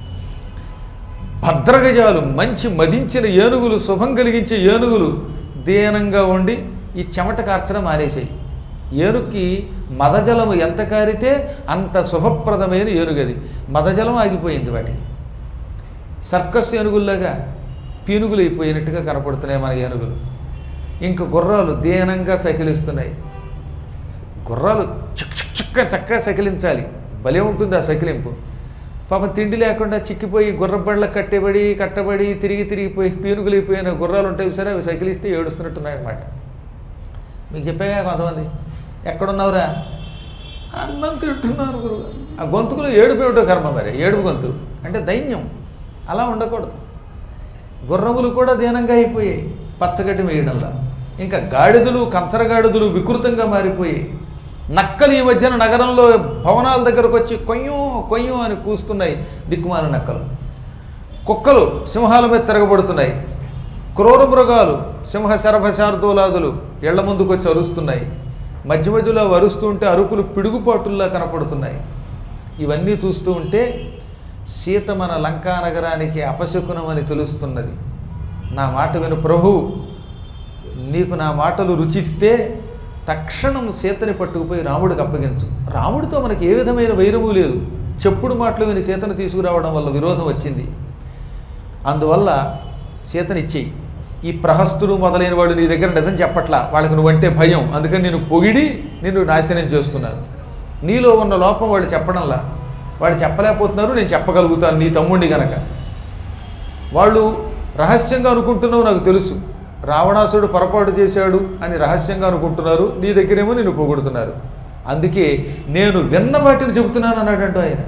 భద్రగజాలు మంచి మదించిన ఏనుగులు శుభం కలిగించే ఏనుగులు దీనంగా ఉండి ఈ చెమట కార్చడం మానేసాయి ఏనుగుకి మదజలము ఎంత కారితే అంత శుభప్రదమైన ఏనుగది మదజలం ఆగిపోయింది వాటికి సర్కస్ ఏనుగుల్లాగా పీనుగులు అయిపోయినట్టుగా కనపడుతున్నాయి మన ఏనుగులు ఇంక గుర్రాలు దీనంగా సకిలిస్తున్నాయి గుర్రాలు చుక్ చుక్ చుక్క చక్కగా సకిలించాలి భలే ఉంటుంది ఆ సకిలింపు పాపం తిండి లేకుండా చిక్కిపోయి గుర్రబళ్ళకు కట్టబడి కట్టబడి తిరిగి తిరిగిపోయి పీనుగులైపోయిన గుర్రాలు ఉంటాయి సరే అవి సకిలిస్తే ఏడుస్తున్నట్టున్నాయన్నమాట మీకు చెప్పాగా కొంతమంది ఎక్కడున్నావురా అన్నం తింటున్నారు గురువు ఆ గొంతుకులో ఏడుపు ఏమిటో కర్మ మరి ఏడుపు గొంతు అంటే దైన్యం అలా ఉండకూడదు గుర్రములు కూడా దీనంగా అయిపోయాయి పచ్చగడ్డి వేయడంలో ఇంకా గాడిదలు కంచరగాడిదలు వికృతంగా మారిపోయాయి నక్కలు ఈ మధ్యన నగరంలో భవనాల దగ్గరకు వచ్చి కొయ్యం కొయ్యం అని కూస్తున్నాయి దిక్కుమాల నక్కలు కుక్కలు సింహాల మీద తిరగబడుతున్నాయి క్రూర మృగాలు సింహ శరభ శార్దూలాదులు ఇళ్ల ముందుకు వచ్చి అరుస్తున్నాయి మధ్య మధ్యలో అవి అరుస్తూ ఉంటే అరుపులు పిడుగుపాటుల్లా కనపడుతున్నాయి ఇవన్నీ చూస్తూ ఉంటే సీత మన లంకా నగరానికి అపశకునమని తెలుస్తున్నది నా మాట విను ప్రభు నీకు నా మాటలు రుచిస్తే తక్షణం సీతని పట్టుకుపోయి రాముడికి అప్పగించు రాముడితో మనకి ఏ విధమైన వైరము లేదు చెప్పుడు మాటలు విని సీతను తీసుకురావడం వల్ల విరోధం వచ్చింది అందువల్ల సీతనిచ్చేయి ఈ ప్రహస్తుడు మొదలైన వాడు నీ దగ్గర నిజం చెప్పట్లా వాళ్ళకి నువ్వంటే భయం అందుకని నేను పొగిడి నిన్ను నాశనం చేస్తున్నాను నీలో ఉన్న లోపం వాడు చెప్పడంలా వాడు చెప్పలేకపోతున్నారు నేను చెప్పగలుగుతాను నీ తమ్ముడిని గనక వాళ్ళు రహస్యంగా అనుకుంటున్నావు నాకు తెలుసు రావణాసుడు పొరపాటు చేశాడు అని రహస్యంగా అనుకుంటున్నారు నీ దగ్గరేమో నిన్ను పొగుడుతున్నారు అందుకే నేను విన్న వాటిని చెబుతున్నాను అన్నాడంట ఆయన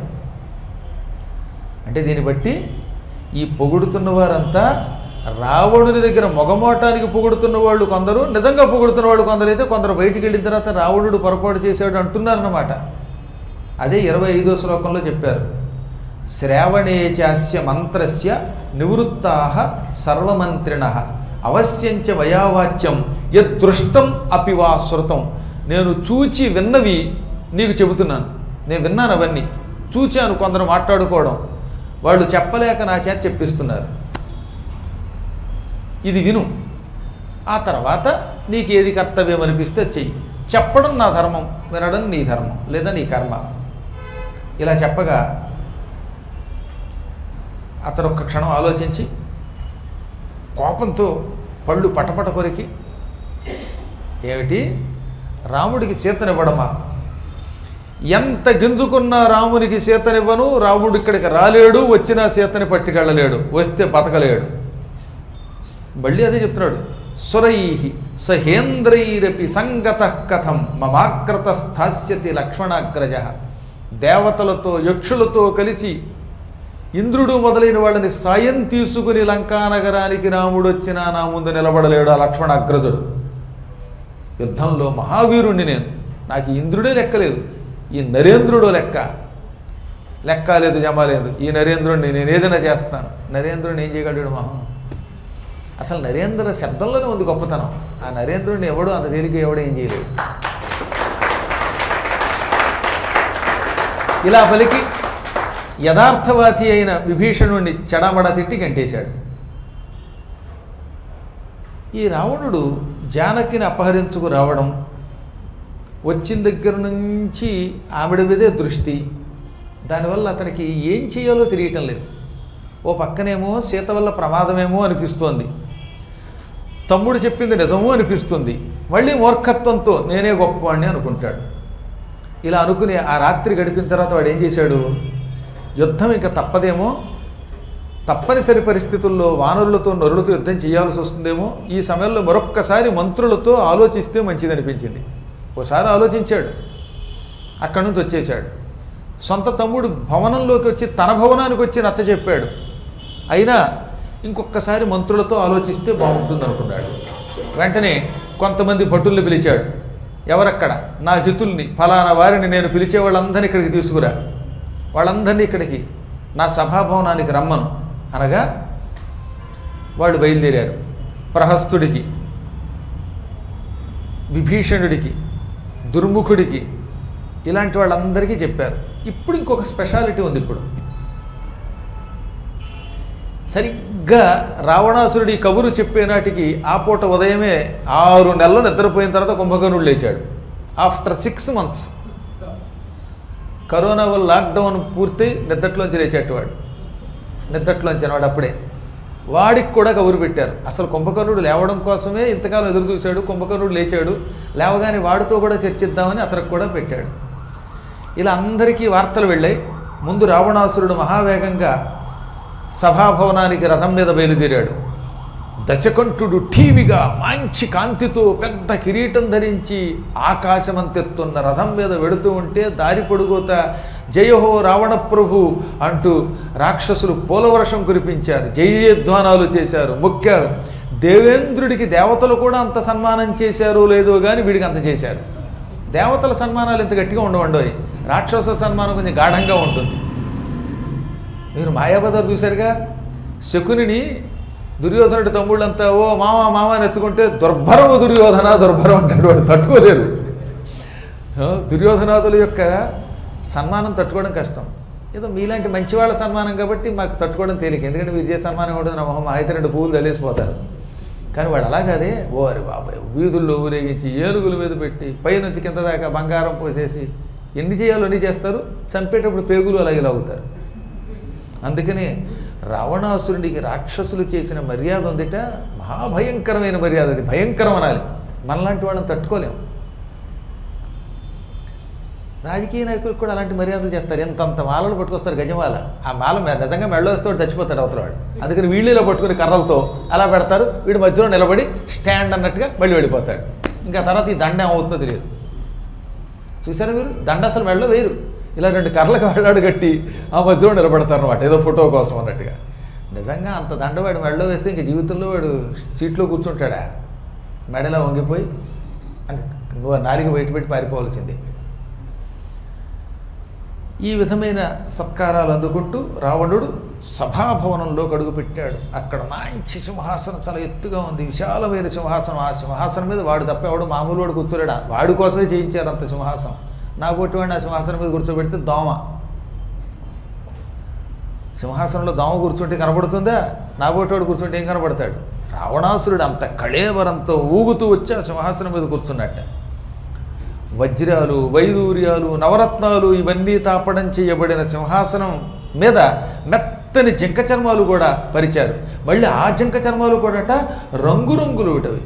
అంటే దీన్ని బట్టి ఈ పొగుడుతున్న వారంతా రావణుని దగ్గర మొగమోటానికి పొగుడుతున్న వాళ్ళు కొందరు నిజంగా పొగుడుతున్న వాళ్ళు కొందరైతే కొందరు బయటికి వెళ్ళిన తర్వాత రావణుడు పొరపాటు చేశాడు అంటున్నారన్నమాట అదే ఇరవై ఐదో శ్లోకంలో చెప్పారు శ్రావణే చాస్య మంత్రస్య నివృత్తా సర్వమంత్రిణ అవశ్యంచ వయావాచ్యం యదృష్టం అపి వా శృతం నేను చూచి విన్నవి నీకు చెబుతున్నాను నేను విన్నాను అవన్నీ చూచాను కొందరు మాట్లాడుకోవడం వాళ్ళు చెప్పలేక నా చేత చెప్పిస్తున్నారు ఇది విను ఆ తర్వాత నీకు ఏది కర్తవ్యం అనిపిస్తే చెయ్యి చెప్పడం నా ధర్మం వినడం నీ ధర్మం లేదా నీ కర్మ ఇలా చెప్పగా అతను ఒక్క క్షణం ఆలోచించి కోపంతో పళ్ళు పటపట కొరికి ఏమిటి రాముడికి సీతనివ్వడమా ఎంత గింజుకున్నా రామునికి సీతనివ్వను రాముడు ఇక్కడికి రాలేడు వచ్చినా సీతని పట్టుకెళ్ళలేడు వస్తే బతకలేడు మళ్ళీ అదే చెప్తున్నాడు సురై సహేంద్రైరపి సంగత కథం మమాగ్రత స్థాస్యతి లక్ష్మణాగ్రజ దేవతలతో యక్షులతో కలిసి ఇంద్రుడు మొదలైన వాళ్ళని సాయం తీసుకుని లంకానగరానికి రాముడు వచ్చినా నా ముందు నిలబడలేడు ఆ లక్ష్మణ అగ్రజుడు యుద్ధంలో మహావీరుణ్ణి నేను నాకు ఈ ఇంద్రుడే లెక్కలేదు ఈ నరేంద్రుడు లెక్క లెక్క లేదు జమ లేదు ఈ నరేంద్రుడిని నేను ఏదైనా చేస్తాను నరేంద్రుడిని ఏం చేయగలడు మహా అసలు నరేంద్ర శబ్దంలోనే ఉంది గొప్పతనం ఆ నరేంద్రుడిని ఎవడు అంత తేలిక ఎవడు ఏం చేయలేడు ఇలా పలికి యథార్థవాది అయిన విభీషణుడిని చెడమడ తిట్టి గంటేశాడు ఈ రావణుడు జానకిని అపహరించుకు రావడం వచ్చిన దగ్గర నుంచి ఆవిడ మీదే దృష్టి దానివల్ల అతనికి ఏం చేయాలో తెలియటం లేదు ఓ పక్కనేమో సీత వల్ల ప్రమాదమేమో అనిపిస్తోంది తమ్ముడు చెప్పింది నిజమో అనిపిస్తుంది మళ్ళీ మూర్ఖత్వంతో నేనే గొప్పవాణ్ణి అనుకుంటాడు ఇలా అనుకుని ఆ రాత్రి గడిపిన తర్వాత వాడు ఏం చేశాడు యుద్ధం ఇంకా తప్పదేమో తప్పనిసరి పరిస్థితుల్లో వానరులతో నరులతో యుద్ధం చేయాల్సి వస్తుందేమో ఈ సమయంలో మరొక్కసారి మంత్రులతో ఆలోచిస్తే మంచిది అనిపించింది ఒకసారి ఆలోచించాడు అక్కడి నుంచి వచ్చేశాడు సొంత తమ్ముడు భవనంలోకి వచ్చి తన భవనానికి వచ్చి నచ్చ చెప్పాడు అయినా ఇంకొకసారి మంత్రులతో ఆలోచిస్తే బాగుంటుంది అనుకున్నాడు వెంటనే కొంతమంది భటుల్ని పిలిచాడు ఎవరక్కడ నా హితుల్ని ఫలానా వారిని నేను పిలిచే వాళ్ళందరినీ ఇక్కడికి తీసుకురా వాళ్ళందరినీ ఇక్కడికి నా సభాభవనానికి రమ్మను అనగా వాళ్ళు బయలుదేరారు ప్రహస్తుడికి విభీషణుడికి దుర్ముఖుడికి ఇలాంటి వాళ్ళందరికీ చెప్పారు ఇప్పుడు ఇంకొక స్పెషాలిటీ ఉంది ఇప్పుడు సరిగ్గా రావణాసురుడి కబురు చెప్పే నాటికి ఆ పూట ఉదయమే ఆరు నెలలు నిద్రపోయిన తర్వాత కుంభకర్ణుడు లేచాడు ఆఫ్టర్ సిక్స్ మంత్స్ కరోనా వల్ల లాక్డౌన్ పూర్తి నిద్దట్లోంచి లేచేటవాడు నిద్దట్లోంచి అనవాడు అప్పుడే వాడికి కూడా కబురు పెట్టారు అసలు కుంభకర్ణుడు లేవడం కోసమే ఇంతకాలం ఎదురు చూశాడు కుంభకర్ణుడు లేచాడు లేవగానే వాడితో కూడా చర్చిద్దామని అతనికి కూడా పెట్టాడు ఇలా అందరికీ వార్తలు వెళ్ళాయి ముందు రావణాసురుడు మహావేగంగా సభాభవనానికి రథం మీద బయలుదేరాడు దశకంఠుడు ఠీవిగా మంచి కాంతితో పెద్ద కిరీటం ధరించి ఆకాశమంతెత్తున్న రథం మీద వెడుతూ ఉంటే దారి పొడుగుత జయహో రావణ ప్రభు అంటూ రాక్షసులు పూలవర్షం కురిపించారు జయధ్వానాలు చేశారు మొక్కారు దేవేంద్రుడికి దేవతలు కూడా అంత సన్మానం చేశారో లేదో కానీ వీడికి అంత చేశారు దేవతల సన్మానాలు ఇంత గట్టిగా ఉండవండోయ్ రాక్షసుల సన్మానం కొంచెం గాఢంగా ఉంటుంది మీరు మాయాబజార్ చూశారుగా శకునిని దుర్యోధనుడి తమ్ముళ్ళంతా ఓ మామ మామ అని ఎత్తుకుంటే దుర్భరము దుర్యోధన దుర్భరం అంటాడు వాడు తట్టుకోలేరు ఆ, దుర్యోధనాదుల యొక్క సన్మానం తట్టుకోవడం కష్టం ఏదో మీలాంటి మంచి వాళ్ళ సన్మానం కాబట్టి మాకు తట్టుకోవడం తేలిక ఎందుకంటే మీరు చేసే సన్మానం ఉంటుంది నా మొహం అయితే రెండు పువ్వులు తల్లేసిపోతారు కానీ వాడు అలా కాదే ఓ అరే బాబాయ్ వీధుల్లో ఊరేగించి ఏనుగుల మీద పెట్టి పైనుంచి కింద దాకా బంగారం పోసేసి ఎన్ని చేయాలో అన్ని చేస్తారు చంపేటప్పుడు పేగులు అలాగే లాగుతారు అందుకనే రావణాసురుడికి రాక్షసులు చేసిన మర్యాద ఉందిట మహాభయంకరమైన మర్యాద అది భయంకరం అనాలి మనలాంటి వాళ్ళని తట్టుకోలేం రాజకీయ నాయకులకు కూడా అలాంటి మర్యాదలు చేస్తారు ఎంతంత మాలలు పట్టుకొస్తారు గజమాల ఆ మాల మె- నిజంగా మెడలో వేస్తాడు చచ్చిపోతాడు అవతల వాడు అందుకని వీళ్ళలో పట్టుకుని కర్రలతో అలా పెడతారు వీడి మధ్యలో నిలబడి స్టాండ్ అన్నట్టుగా మళ్ళీ వెళ్ళిపోతాడు ఇంకా తర్వాత ఈ దండ ఏమవుతుందో తెలియదు చూసారా మీరు దండ అసలు మెడలో వేయరు ఇలా రెండు కర్రలకు వెళ్ళాడు కట్టి ఆ మధ్యలో నిలబడతారు అనమాట ఏదో ఫోటో కోసం అన్నట్టుగా నిజంగా అంత దండ వాడు మెడలో వేస్తే ఇంక జీవితంలో వాడు సీట్లో కూర్చుంటాడా మెడలో వంగిపోయి అంటే నువ్వు ఆ నాలుగు బయట పెట్టి పారిపోవాల్సిందే ఈ విధమైన సత్కారాలు అందుకుంటూ రావణుడు సభాభవనంలో అడుగు పెట్టాడు అక్కడ మంచి సింహాసనం చాలా ఎత్తుగా ఉంది విశాలమైన సింహాసనం ఆ సింహాసనం మీద వాడు తప్ప ఎవడు మామూలు వాడు కూర్చోలేడా వాడి కోసమే చేయించారు అంత సింహాసనం నా పొట్టి వాడిని ఆ సింహాసనం మీద కూర్చోబెడితే దోమ సింహాసనంలో దోమ కూర్చుంటే కనబడుతుందా నా పొట్టివాడు కూర్చుంటే ఏం కనబడతాడు రావణాసురుడు అంత కళేవరంతో ఊగుతూ వచ్చి ఆ సింహాసనం మీద కూర్చున్నట్ట వజ్రాలు వైదూర్యాలు నవరత్నాలు ఇవన్నీ తాపడం చేయబడిన సింహాసనం మీద మెత్తని జింక చర్మాలు కూడా పరిచారు మళ్ళీ ఆ జింక చర్మాలు కూడాట రంగురంగులు విటవి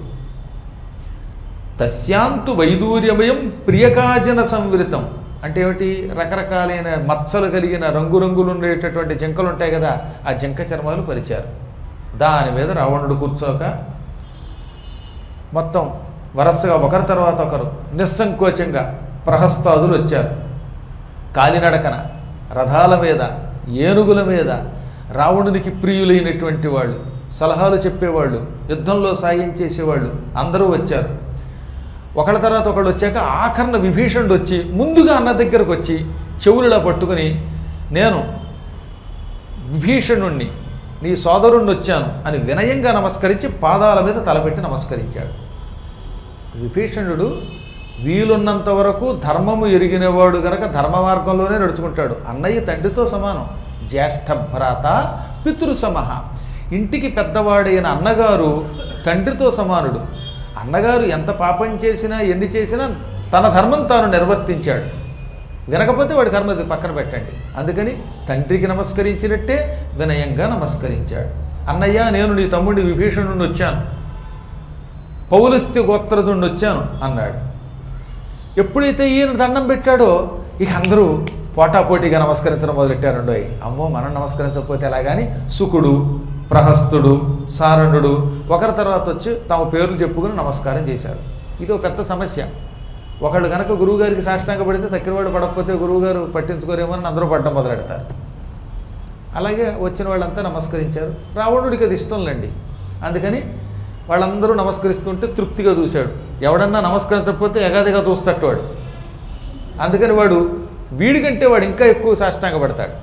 తస్యాంతు వైదూర్యమయం ప్రియకాజన సంవృతం అంటే ఏమిటి రకరకాలైన మత్సలు కలిగిన రంగురంగులు ఉండేటటువంటి జింకలు ఉంటాయి కదా ఆ జింక చర్మాలు పరిచారు దాని మీద రావణుడు కూర్చోక మొత్తం వరసగా ఒకరి తర్వాత ఒకరు నిస్సంకోచంగా ప్రహస్తాదులు వచ్చారు కాలినడకన రథాల మీద ఏనుగుల మీద రావణునికి ప్రియులైనటువంటి వాళ్ళు సలహాలు చెప్పేవాళ్ళు యుద్ధంలో సాయం చేసేవాళ్ళు అందరూ వచ్చారు ఒకళ్ళ తర్వాత ఒకళ్ళు వచ్చాక ఆఖరణ విభీషణుడు వచ్చి ముందుగా అన్న దగ్గరకు వచ్చి చెవులులా పట్టుకుని నేను విభీషణుణ్ణి నీ సోదరుణ్ణి వచ్చాను అని వినయంగా నమస్కరించి పాదాల మీద తలపెట్టి నమస్కరించాడు విభీషణుడు వీలున్నంత వరకు ధర్మము ఎరిగినవాడు గనక ధర్మ మార్గంలోనే నడుచుకుంటాడు అన్నయ్య తండ్రితో సమానం జ్యేష్ఠ భ్రాత పితృ సమహ ఇంటికి పెద్దవాడైన అన్నగారు తండ్రితో సమానుడు అన్నగారు ఎంత పాపం చేసినా ఎన్ని చేసినా తన ధర్మం తాను నిర్వర్తించాడు వినకపోతే వాడి కర్మ అది పక్కన పెట్టండి అందుకని తండ్రికి నమస్కరించినట్టే వినయంగా నమస్కరించాడు అన్నయ్య నేను నీ తమ్ముడి విభీషణుడిని వచ్చాను పౌలస్త్య గోత్రదుండి వచ్చాను అన్నాడు ఎప్పుడైతే ఈయన దండం పెట్టాడో ఇక అందరూ పోటాపోటీగా నమస్కరించడం మొదలెట్టారండోయ్ అమ్మో మనం నమస్కరించకపోతే ఎలా కానీ సుకుడు ప్రహస్తుడు సారణుడు ఒకరి తర్వాత వచ్చి తమ పేర్లు చెప్పుకుని నమస్కారం చేశారు ఇది ఒక పెద్ద సమస్య ఒకళ్ళు కనుక గురువుగారికి సాష్టాంగ పడితే తక్కినవాడు పడకపోతే గురువుగారు పట్టించుకోరేమో అని అందరూ పడ్డం మొదలెడతారు అలాగే వచ్చిన వాళ్ళంతా నమస్కరించారు రావణుడికి అది ఇష్టం లేండి అందుకని వాళ్ళందరూ నమస్కరిస్తుంటే తృప్తిగా చూశాడు ఎవడన్నా నమస్కరించకపోతే ఎగాదిగా చూస్తట్టు వాడు అందుకని వాడు వీడికంటే వాడు ఇంకా ఎక్కువ సాష్టాంగ పడతాడు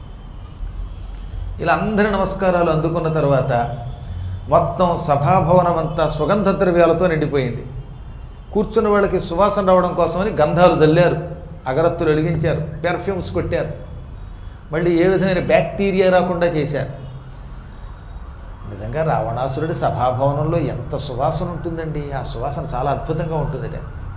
ఇలా అందరి నమస్కారాలు అందుకున్న తర్వాత మొత్తం సభాభవనం అంతా సుగంధ ద్రవ్యాలతో నిండిపోయింది కూర్చున్న వాళ్ళకి సువాసన రావడం కోసమని గంధాలు చల్లారు అగరత్తులు వెలిగించారు పెర్ఫ్యూమ్స్ కొట్టారు మళ్ళీ ఏ విధమైన బ్యాక్టీరియా రాకుండా చేశారు నిజంగా రావణాసురుడి సభాభవనంలో ఎంత సువాసన ఉంటుందండి ఆ సువాసన చాలా అద్భుతంగా ఉంటుందట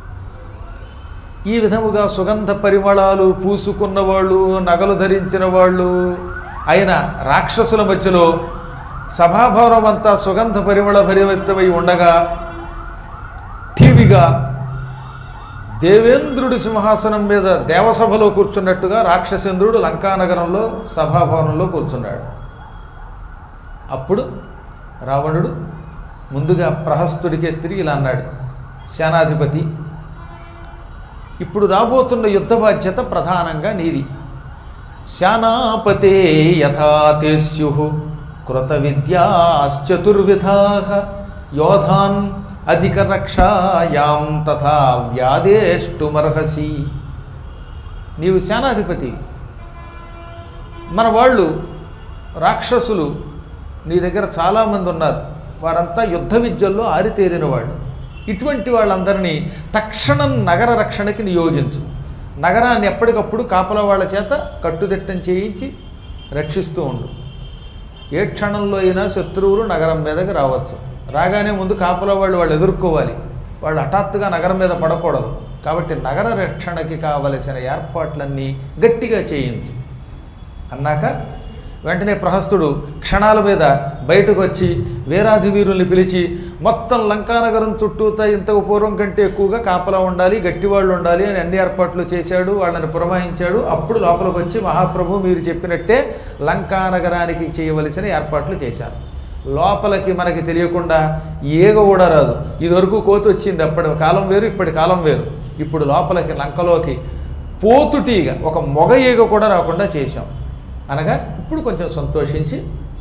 ఈ విధముగా సుగంధ పరిమళాలు పూసుకున్న వాళ్ళు నగలు ధరించిన వాళ్ళు అయిన రాక్షసుల మధ్యలో సభాభవనం అంతా సుగంధ పరిమళ భరితమై ఉండగా టీవీగా దేవేంద్రుడి సింహాసనం మీద దేవసభలో కూర్చున్నట్టుగా రాక్షసేంద్రుడు లంకానగరంలో సభాభవనంలో కూర్చున్నాడు అప్పుడు రావణుడు ముందుగా ప్రహస్తుడికే తిరిగి ఇలా అన్నాడు సేనాధిపతి ఇప్పుడు రాబోతున్న యుద్ధ బాధ్యత ప్రధానంగా నీది శానాపతే యథాతే స్యు కృత విద్యాశ్చతుర్విధా యోధాన్ అధిక రక్షాయాం తథా వ్యాదేష్టుమర్హసి నీవు సేనాధిపతి మన వాళ్ళు రాక్షసులు నీ దగ్గర చాలామంది ఉన్నారు వారంతా యుద్ధ విద్యల్లో ఆరితేరిన వాళ్ళు ఇటువంటి వాళ్ళందరినీ తక్షణం నగర రక్షణకి నియోగించు నగరాన్ని ఎప్పటికప్పుడు కాపలా వాళ్ళ చేత కట్టుదిట్టం చేయించి రక్షిస్తూ ఉండు ఏ క్షణంలో అయినా శత్రువులు నగరం మీదకి రావచ్చు రాగానే ముందు కాపలా వాళ్ళు వాళ్ళు ఎదుర్కోవాలి వాళ్ళు హఠాత్తుగా నగరం మీద పడకూడదు కాబట్టి నగర రక్షణకి కావలసిన ఏర్పాట్లన్నీ గట్టిగా చేయించు అన్నాక వెంటనే ప్రహస్తుడు క్షణాల మీద బయటకు వచ్చి వీరాధి వీరుల్ని పిలిచి మొత్తం లంకానగరం చుట్టూతా ఇంతకు పూర్వం కంటే ఎక్కువగా కాపలా ఉండాలి గట్టివాళ్ళు ఉండాలి అని అన్ని ఏర్పాట్లు చేశాడు వాళ్ళని పురమాయించాడు అప్పుడు లోపలికి వచ్చి మహాప్రభు మీరు చెప్పినట్టే లంకానగరానికి చేయవలసిన ఏర్పాట్లు చేశారు లోపలికి మనకి తెలియకుండా ఏగ కూడా రాదు ఇదివరకు కోతి వచ్చింది అప్పటి కాలం వేరు ఇప్పటి కాలం వేరు ఇప్పుడు లోపలికి లంకలోకి పోతుటీగా ఒక మొగ ఈగ కూడా రాకుండా చేశాం అనగా ఇప్పుడు కొంచెం సంతోషించి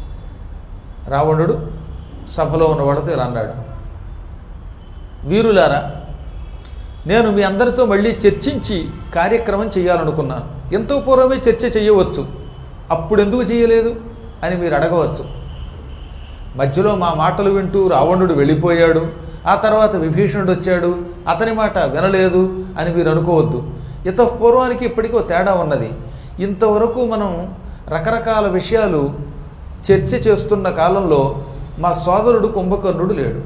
రావణుడు సభలో ఉన్న వాళ్ళతో ఇలా అన్నాడు వీరులారా నేను మీ అందరితో మళ్ళీ చర్చించి కార్యక్రమం చేయాలనుకున్నాను ఎంతో పూర్వమే చర్చ చేయవచ్చు అప్పుడు ఎందుకు చేయలేదు అని మీరు అడగవచ్చు మధ్యలో మా మాటలు వింటూ రావణుడు వెళ్ళిపోయాడు ఆ తర్వాత విభీషణుడు వచ్చాడు అతని మాట వినలేదు అని మీరు అనుకోవద్దు ఇత పూర్వానికి ఇప్పటికీ ఓ తేడా ఉన్నది ఇంతవరకు మనం రకరకాల విషయాలు చర్చ చేస్తున్న కాలంలో మా సోదరుడు కుంభకర్ణుడు లేడు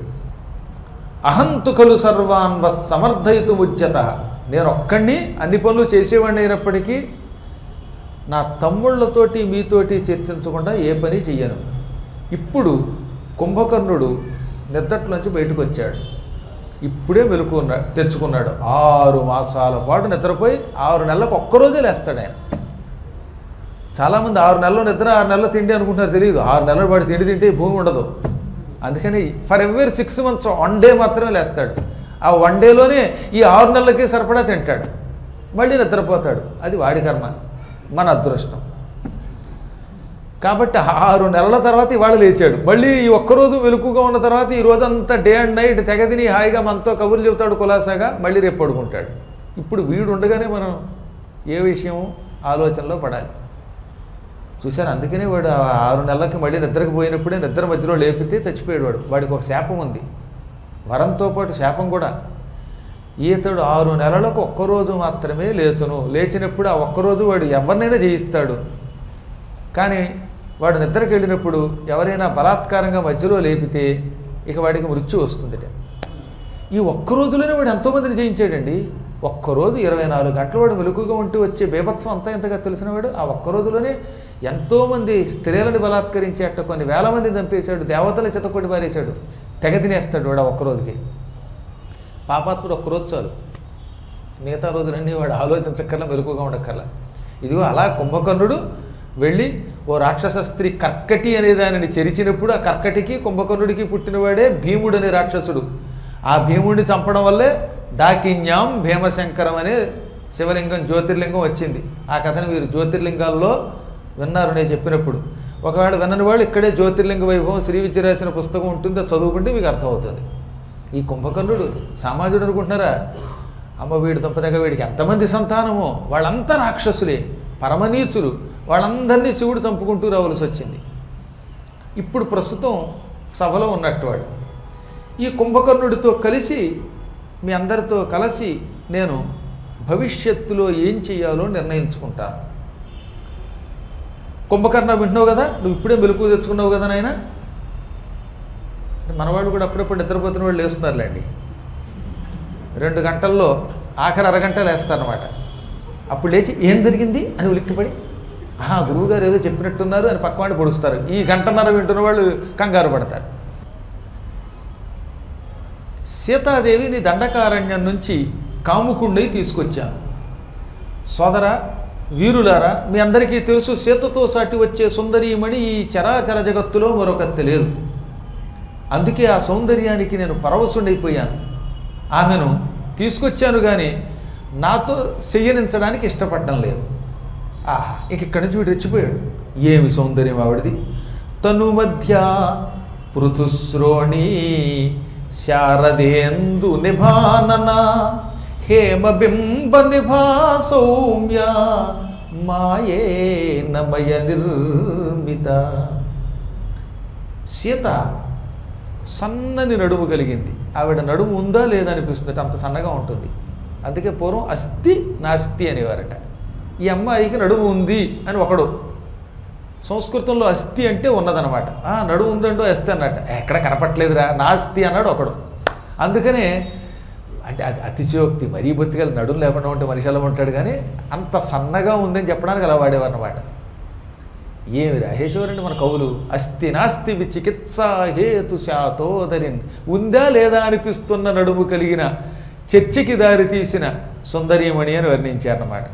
అహంతు ఖలు సర్వాన్ వస్ సమర్థయితు ముజ్యత నేను ఒక్కడిని అన్ని పనులు చేసేవాడిని అయినప్పటికీ నా తమ్ముళ్ళతోటి మీతోటి చర్చించకుండా ఏ పని చెయ్యను ఇప్పుడు కుంభకర్ణుడు నిద్రట్లోంచి బయటకు వచ్చాడు ఇప్పుడే మెలుకున్నా తెచ్చుకున్నాడు ఆరు మాసాల పాటు నిద్రపోయి ఆరు నెలలకు ఒక్కరోజే లేస్తాడు ఆయన చాలామంది ఆరు నెలలు నిద్ర ఆరు నెలలు తిండి అనుకుంటున్నారు తెలియదు ఆరు నెలల పాటు తిండి తింటే ఈ భూమి ఉండదు అందుకని for every six months one day మాత్రమే లేస్తాడు ఆ వన్ డేలోనే ఈ ఆరు నెలలకి సరిపడా తింటాడు మళ్ళీ నిద్రపోతాడు అది వాడి కర్మ మన అదృష్టం కాబట్టి ఆరు నెలల తర్వాత ఇవాళ లేచాడు మళ్ళీ ఈ ఒక్కరోజు వెలుకుగా ఉన్న తర్వాత ఈ రోజంతా డే అండ్ నైట్ తెగదిని హాయిగా మనతో కబుర్లు చెబుతాడు కులాసాగా మళ్ళీ రేపు పడుకుంటాడు ఇప్పుడు వీడు ఉండగానే మనం ఏ విషయం ఆలోచనలో పడాలి చూశారు అందుకనే వాడు ఆ ఆరు నెలలకి మళ్ళీ నిద్రకు పోయినప్పుడే నిద్ర మధ్యలో లేపితే చచ్చిపోయాడు వాడు వాడికి ఒక శాపం ఉంది వరంతో పాటు శాపం కూడా ఈతడు ఆరు నెలలకు ఒక్కరోజు మాత్రమే లేచును లేచినప్పుడు ఆ ఒక్కరోజు వాడు ఎవరినైనా జయిస్తాడు కానీ వాడు నిద్రకు వెళ్ళినప్పుడు ఎవరైనా బలాత్కారంగా మధ్యలో లేపితే ఇక వాడికి మృత్యు వస్తుందిట ఈ ఒక్క రోజులోనే వాడు ఎంతోమందిని జయించాడండి ఒక్కరోజు ఇరవై నాలుగు గంటల వాడు మెలుగుగా ఉంటూ వచ్చే బీభత్సం అంతా ఇంతగా తెలిసిన వాడు ఆ ఒక్క రోజులోనే ఎంతోమంది స్త్రీలను బలాత్కరించేట కొన్ని వేల మంది చంపేశాడు దేవతల చితకొట్టి పారేశాడు తెగ తినేస్తాడు వాడు ఆ ఒక్క రోజుకి పాపాత్ముడు ఒక్కరోజు చాలు మిగతా రోజులన్నీ వాడు ఆలోచించక్కర్లా మెలుగుగా ఉండక్కర్లా ఇదిగో అలా కుంభకర్ణుడు వెళ్ళి ఓ రాక్షస స్త్రీ కర్కటి అనే దానిని చెరిచినప్పుడు ఆ కర్కటికి కుంభకర్ణుడికి పుట్టినవాడే భీముడు అనే రాక్షసుడు ఆ భీముడిని చంపడం వల్లే డాకిన్యాం భీమశంకరం అనే శివలింగం జ్యోతిర్లింగం వచ్చింది ఆ కథను మీరు జ్యోతిర్లింగాల్లో విన్నారు నేను చెప్పినప్పుడు ఒకవేళ వినని వాళ్ళు ఇక్కడే జ్యోతిర్లింగ వైభవం శ్రీ విద్య రాసిన పుస్తకం ఉంటుంది అది చదువుకుంటే మీకు అర్థమవుతుంది ఈ కుంభకర్ణుడు సామాజికుడు అనుకుంటున్నారా అమ్మ వీడి దంపతిగా వీడికి ఎంతమంది సంతానమో వాళ్ళంతా రాక్షసులే పరమనీచులు వాళ్ళందరినీ శివుడు చంపుకుంటూ రావలసి వచ్చింది ఇప్పుడు ప్రస్తుతం సభలో ఉన్నట్టు వాడు ఈ కుంభకర్ణుడితో కలిసి మీ అందరితో కలిసి నేను భవిష్యత్తులో ఏం చేయాలో నిర్ణయించుకుంటాను కుంభకర్ణ వింటున్నావు కదా నువ్వు ఇప్పుడే మెలకు తెచ్చుకున్నావు కదా నాయన మనవాళ్ళు కూడా అప్పుడప్పుడు నిద్రపోతున్న వాళ్ళు లేస్తున్నారులేండి రెండు గంటల్లో ఆఖరి అరగంట లేస్తారనమాట అప్పుడు లేచి ఏం జరిగింది అని ఉలిక్కిపడి ఆహా గురువుగారు ఏదో చెప్పినట్టున్నారు అని పక్కవాడిని పొడుస్తారు ఈ గంటన్నర వింటున్న వాళ్ళు కంగారు పడతారు సీతాదేవి నీ దండకారణ్యం నుంచి కాముకుండై తీసుకొచ్చాను సోదర వీరులారా మీ అందరికీ తెలుసు సీతతో సాటి వచ్చే సుందరీమణి ఈ చరాచర జగత్తులో మరొకత్తి లేదు అందుకే ఆ సౌందర్యానికి నేను పరవశుడైపోయాను ఆమెను తీసుకొచ్చాను కానీ నాతో చెయ్యనించడానికి ఇష్టపడడం లేదు ఆహా ఇంక ఇక్కడి నుంచి వీడు రెచ్చిపోయాడు ఏమి సౌందర్యం ఆవిడది తను మధ్య పృథుశ్రోణి శారదేందు నిభానన హేమబింబ నిభా సౌమ్య మాయే నమయ నిర్మిత సీత సన్నని నడుము కలిగింది ఆవిడ నడుము ఉందా లేదా అనిపిస్తుంది అంత సన్నగా ఉంటుంది అందుకే పూర్వం అస్థి నాస్తి అనేవారట ఈ అమ్మాయికి నడుము ఉంది అని ఒకడు సంస్కృతంలో అస్థి అంటే ఉన్నదనమాట ఆ నడుము ఉందండో అస్థి అన్నట్ట ఎక్కడ కనపట్లేదురా నాస్తి అన్నాడు ఒకడు అందుకనే అంటే అది అతిశయోక్తి మరీ బొత్తిగా నడుము లేకుండా ఉంటే మనిషి ఎలా ఉంటాడు కానీ అంత సన్నగా ఉందని చెప్పడానికి అలా వాడేవారు అనమాట ఏమి రాహేశ్వరుని మన కవులు అస్థి నాస్తి చికిత్సా హేతు శాతోదరిన్ ఉందా లేదా అనిపిస్తున్న నడుము కలిగిన చర్చకి దారి తీసిన సుందరీమణి అని వర్ణించారన్నమాట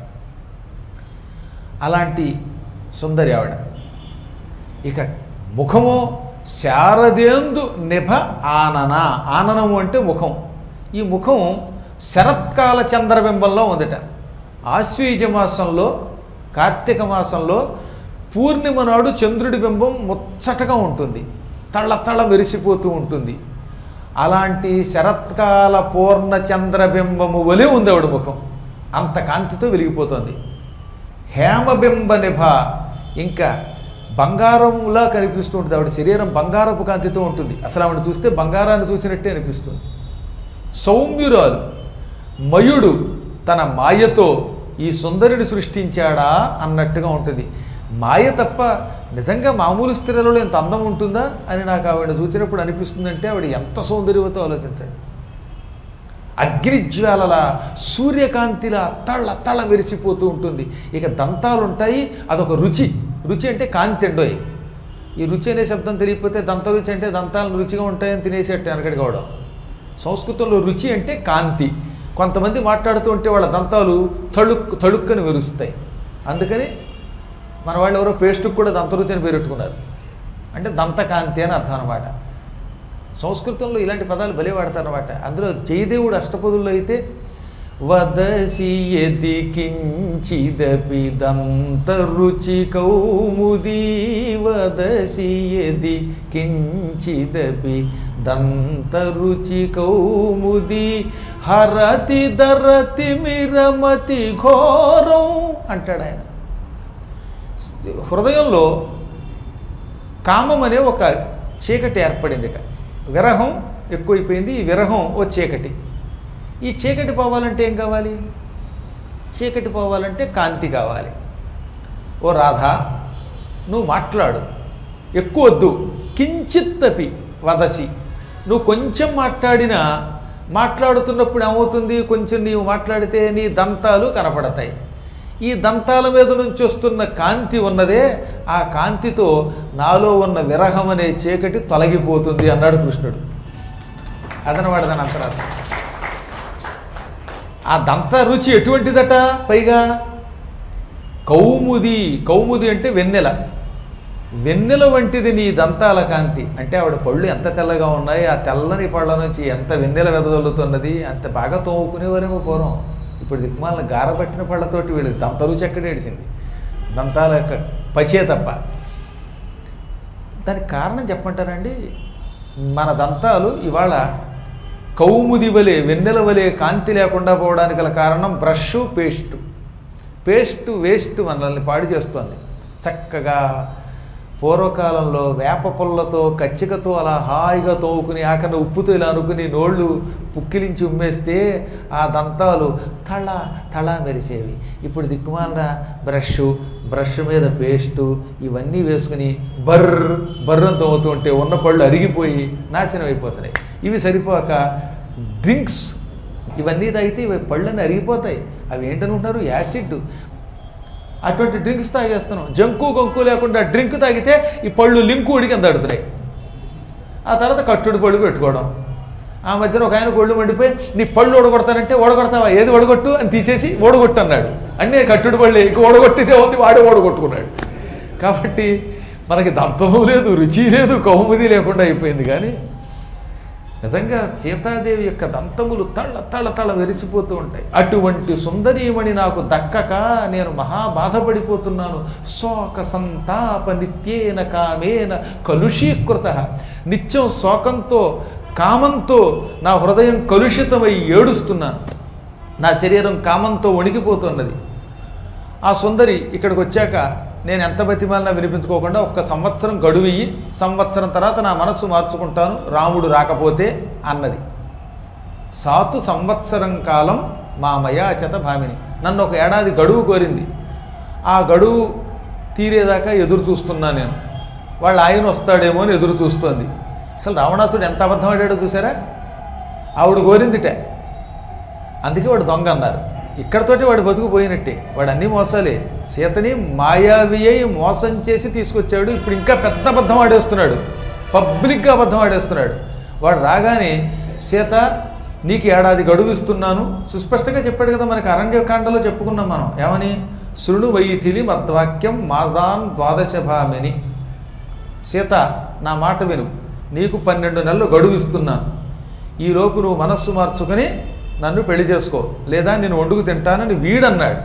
అలాంటి సుందరి ఆవిడ ఇక ముఖము శారదేందు నిభ ఆనన ఆననము అంటే ముఖం ఈ ముఖం శరత్కాల చంద్రబింబంలో ఉందట ఆశ్వీజ మాసంలో కార్తీక మాసంలో పూర్ణిమ నాడు చంద్రుడి బింబం ముచ్చటగా ఉంటుంది తళ్ళ తళ్ళ మెరిసిపోతూ ఉంటుంది అలాంటి శరత్కాల పూర్ణ చంద్రబింబము వలె ఉంది ఆవిడ ముఖం అంత కాంతితో వెలిగిపోతుంది హేమబింబ నిభ ఇంకా బంగారంలా కనిపిస్తూ ఉంటుంది ఆవిడ శరీరం బంగారపు కాంతితో ఉంటుంది అసలు ఆవిడ చూస్తే బంగారాన్ని చూసినట్టే అనిపిస్తుంది సౌమ్యురాలు మయుడు తన మాయతో ఈ సుందరిని సృష్టించాడా అన్నట్టుగా ఉంటుంది మాయ తప్ప నిజంగా మామూలు స్త్రీలలో ఎంత అందం ఉంటుందా అని నాకు ఆవిడ చూసినప్పుడు అనిపిస్తుందంటే ఆవిడ ఎంత సౌందర్యవతో ఆలోచించండి అగ్నిజ్వాలల సూర్యకాంతిలా తళ్ళ తళ్ళ మెరిసిపోతూ ఉంటుంది ఇక దంతాలు ఉంటాయి అదొక రుచి రుచి అంటే కాంతి ఎండోయ్ ఈ రుచి అనే శబ్దం తెలియకపోతే దంత రుచి అంటే దంతాలు రుచిగా ఉంటాయని తినేసేట్టు వెనకటి కావడం సంస్కృతంలో రుచి అంటే కాంతి కొంతమంది మాట్లాడుతూ ఉంటే వాళ్ళ దంతాలు తళుక్ తళుక్కని మెరుస్తాయి అందుకని మన వాళ్ళు ఎవరో పేస్టుకు కూడా దంత రుచి అని పేరెట్టుకున్నారు అంటే దంతకాంతి అని అర్థం అనమాట సంస్కృతంలో ఇలాంటి పదాలు బలి వాడతారనమాట అందులో జయదేవుడు అష్టపదుల్లో అయితే వదసి ఎది కించిదపి దంత రుచి కౌముది వదసి ఎది కించిదపి దంత రుచి కౌముది హరతి దరతి మిరమతి ఘోరం అంటాడు ఆయన హృదయంలో కామం అనే ఒక చీకటి ఏర్పడిందిట విరహం ఎక్కువైపోయింది ఈ విరహం ఓ చీకటి ఈ చీకటి పోవాలంటే ఏం కావాలి చీకటి పోవాలంటే కాంతి కావాలి ఓ రాధా నువ్వు మాట్లాడు ఎక్కువ వద్దు కించిత్తపి వదసి నువ్వు కొంచెం మాట్లాడినా మాట్లాడుతున్నప్పుడు ఏమవుతుంది కొంచెం నీవు మాట్లాడితే నీ దంతాలు కనపడతాయి ఈ దంతాల మీద నుంచి వస్తున్న కాంతి ఉన్నదే ఆ కాంతితో నాలో ఉన్న విరహం అనే చీకటి తొలగిపోతుంది అన్నాడు కృష్ణుడు అదనవాడు దాని అంతరార్థం ఆ దంత రుచి ఎటువంటిదట పైగా కౌముది కౌముది అంటే వెన్నెల వెన్నెల వంటిది నీ దంతాల కాంతి అంటే ఆవిడ పళ్ళు ఎంత తెల్లగా ఉన్నాయి ఆ తెల్లని పళ్ళ నుంచి ఎంత వెన్నెల వెదజల్లుతున్నది అంత బాగా తోముకునేవారేమో పూర్వం ఇప్పుడు దిక్మాలను గారబట్టిన పళ్ళతోటి వీళ్ళకి దంత రుచి ఎక్కడ ఏడిసింది దంతాల యొక్క పచే తప్ప దానికి కారణం చెప్పంటారండి మన దంతాలు ఇవాళ కౌముది వలె వెన్నెల వలె కాంతి లేకుండా పోవడానికి గల కారణం బ్రష్ పేస్టు పేస్ట్ వేస్ట్ మనల్ని పాడు చేస్తుంది చక్కగా పూర్వకాలంలో వేప పుల్లతో కచ్చికతో అలా హాయిగా తోవుకుని ఆకన ఉప్పుతో ఇలా అనుకుని నోళ్ళు పుక్కిలించి ఉమ్మేస్తే ఆ దంతాలు తళ తళ మెరిసేవి ఇప్పుడు దిక్కుమాలిన బ్రష్ బ్రష్ మీద పేస్టు ఇవన్నీ వేసుకుని బర్ర్ బర్రం తోముతూ ఉంటే ఉన్న పళ్ళు అరిగిపోయి నాశనం అయిపోతున్నాయి ఇవి సరిపోక డ్రింక్స్ ఇవన్నీ తాగితే ఇవి పళ్ళని అరిగిపోతాయి అవి ఏంటనుకుంటున్నారు యాసిడ్ అటువంటి డ్రింక్స్ తాగేస్తున్నాం జంకు గంకు లేకుండా డ్రింక్ తాగితే ఈ పళ్ళు లింకు ఉడికి కింద అడుగుతున్నాయి ఆ తర్వాత కట్టుడు పళ్ళు పెట్టుకోవడం ఆ మధ్యన ఒక ఆయన కొళ్ళు మండిపోయి నీ పళ్ళు ఓడగొడతానంటే ఓడగొడతావా ఏది ఓడగొట్టు అని తీసేసి ఓడగొట్టు అన్నాడు అన్నీ కట్టుడు పళ్ళు ఇంక ఓడగొట్టిదే ఉంది వాడే ఓడగొట్టుకున్నాడు కాబట్టి మనకి దంతము లేదు రుచి లేదు కౌముది లేకుండా అయిపోయింది కానీ నిజంగా సీతాదేవి యొక్క దంతములు తళ్ళ తళ్ళ తళ్ళ వెరిసిపోతూ ఉంటాయి అటువంటి సుందరీమణి నాకు దక్కక నేను మహా బాధపడిపోతున్నాను శోక సంతాప నిత్యేన కామేన కలుషీకృత నిత్యం శోకంతో కామంతో నా హృదయం కలుషితమై ఏడుస్తున్నాను నా శరీరం కామంతో వణికిపోతున్నది ఆ సుందరి ఇక్కడికి వచ్చాక నేను ఎంత బతిమాలినా వినిపించుకోకుండా ఒక్క సంవత్సరం గడువియ్యి సంవత్సరం తర్వాత నా మనస్సు మార్చుకుంటాను రాముడు రాకపోతే అన్నది సాతు సంవత్సరం కాలం మా మయాచత భామిని నన్ను ఒక ఏడాది గడువు కోరింది ఆ గడువు తీరేదాకా ఎదురు చూస్తున్నా నేను వాళ్ళ ఆయన వస్తాడేమో అని ఎదురు చూస్తోంది అసలు రావణాసుడు ఎంత అబద్ధం ఆడాడో చూసారా ఆవిడ కోరిందిటే అందుకే వాడు దొంగ అన్నారు ఇక్కడతోటి వాడు బతుకు పోయినట్టే వాడు అన్నీ మోసాలే సీతని మాయావి అయి మోసం చేసి తీసుకొచ్చాడు ఇప్పుడు ఇంకా పెద్ద అబద్ధం ఆడేస్తున్నాడు పబ్లిక్గా అబద్ధం ఆడేస్తున్నాడు వాడు రాగానే సీత నీకు ఏడాది గడువు ఇస్తున్నాను సుస్పష్టంగా చెప్పాడు కదా మనకి అరణ్యకాండలో చెప్పుకున్నాం మనం ఏమని శృణు వైథిలి మద్వాక్యం మాదాన్ ద్వాదశ భామిని సీత నా మాట విను నీకు పన్నెండు నెలలు గడువు ఇస్తున్నాను ఈలోపు నువ్వు మనస్సు మార్చుకొని నన్ను పెళ్లి చేసుకో లేదా నేను వండుకు తింటానని వీడన్నాడు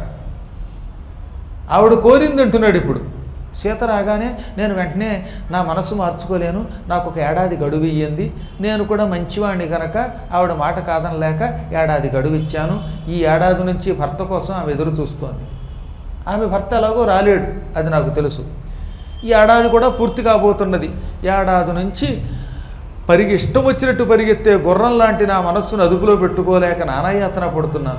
ఆవిడ కోరింది అంటున్నాడు ఇప్పుడు సీత రాగానే నేను వెంటనే నా మనసు మార్చుకోలేను నాకు ఒక ఏడాది గడువు ఇయ్యింది నేను కూడా మంచివాడిని కనుక ఆవిడ మాట కాదనలేక ఏడాది గడువు ఇచ్చాను ఈ ఏడాది నుంచి భర్త కోసం ఆమె ఎదురు చూస్తోంది ఆమె భర్త ఎలాగో రాలేడు అది నాకు తెలుసు ఈ ఏడాది కూడా పూర్తి కాబోతున్నది ఏడాది నుంచి పరిగి ఇష్టం వచ్చినట్టు పరిగెత్తే గుర్రం లాంటి నా మనస్సును అదుపులో పెట్టుకోలేక నానాయాతన పడుతున్నాను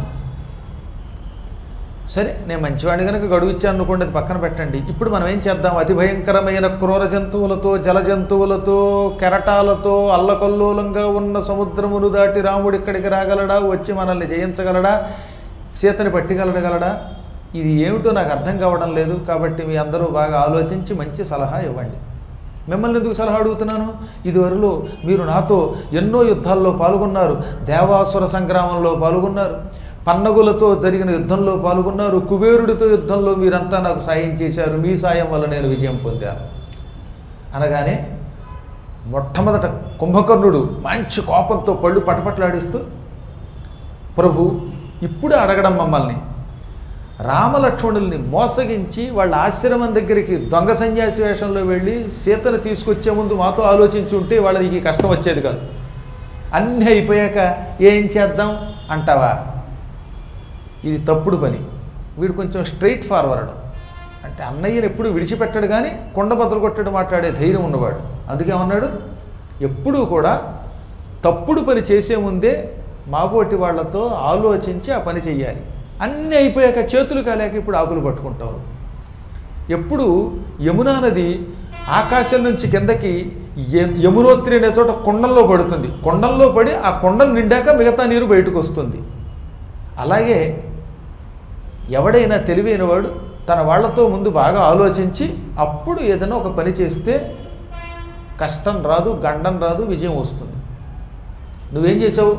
సరే నేను మంచివాడిని కనుక గడువు ఇచ్చాను అనుకోండి అది పక్కన పెట్టండి ఇప్పుడు మనం ఏం చేద్దాం అతి భయంకరమైన క్రూర జంతువులతో జల జంతువులతో కెరటాలతో అల్లకల్లోలంగా ఉన్న సముద్రమును దాటి రాముడు ఇక్కడికి రాగలడా వచ్చి మనల్ని జయించగలడా సీతని పట్టిగలగలడా ఇది ఏమిటో నాకు అర్థం కావడం లేదు కాబట్టి మీ అందరూ బాగా ఆలోచించి మంచి సలహా ఇవ్వండి మిమ్మల్ని ఎందుకు సలహా అడుగుతున్నాను ఇదివరలో మీరు నాతో ఎన్నో యుద్ధాల్లో పాల్గొన్నారు దేవాసుర సంగ్రామంలో పాల్గొన్నారు పన్నగులతో జరిగిన యుద్ధంలో పాల్గొన్నారు కుబేరుడితో యుద్ధంలో మీరంతా నాకు సాయం చేశారు మీ సాయం వల్ల నేను విజయం పొందాను అనగానే మొట్టమొదట కుంభకర్ణుడు మంచి కోపంతో పళ్ళు పటపట్లాడిస్తూ ప్రభు ఇప్పుడు అడగడం మమ్మల్ని రామలక్ష్మణుల్ని మోసగించి వాళ్ళ ఆశ్రమం దగ్గరికి దొంగ సన్యాసి వేషంలో వెళ్ళి సీతను తీసుకొచ్చే ముందు మాతో ఆలోచించి ఉంటే వాళ్ళకి ఈ కష్టం వచ్చేది కాదు అన్నీ అయిపోయాక ఏం చేద్దాం అంటావా ఇది తప్పుడు పని వీడు కొంచెం స్ట్రైట్ ఫార్వర్డ్ అంటే అన్నయ్యని ఎప్పుడు విడిచిపెట్టాడు కానీ కొండ బద్దలు కొట్టాడు మాట్లాడే ధైర్యం ఉన్నవాడు అందుకే ఏమన్నాడు ఎప్పుడూ కూడా తప్పుడు పని చేసే ముందే మాబోటి వాళ్ళతో ఆలోచించి ఆ పని చెయ్యాలి అన్నీ అయిపోయాక చేతులు కాలేక ఇప్పుడు ఆకులు పట్టుకుంటారు ఎప్పుడు యమునా నది ఆకాశం నుంచి కిందకి య- యమునోత్రి అనే చోట కొండల్లో పడుతుంది కొండల్లో పడి ఆ కొండను నిండాక మిగతా నీరు బయటకు వస్తుంది అలాగే ఎవడైనా తెలివైనవాడు తన వాళ్ళతో ముందు బాగా ఆలోచించి అప్పుడు ఏదైనా ఒక పని చేస్తే కష్టం రాదు గండం రాదు విజయం వస్తుంది నువ్వేం చేసావు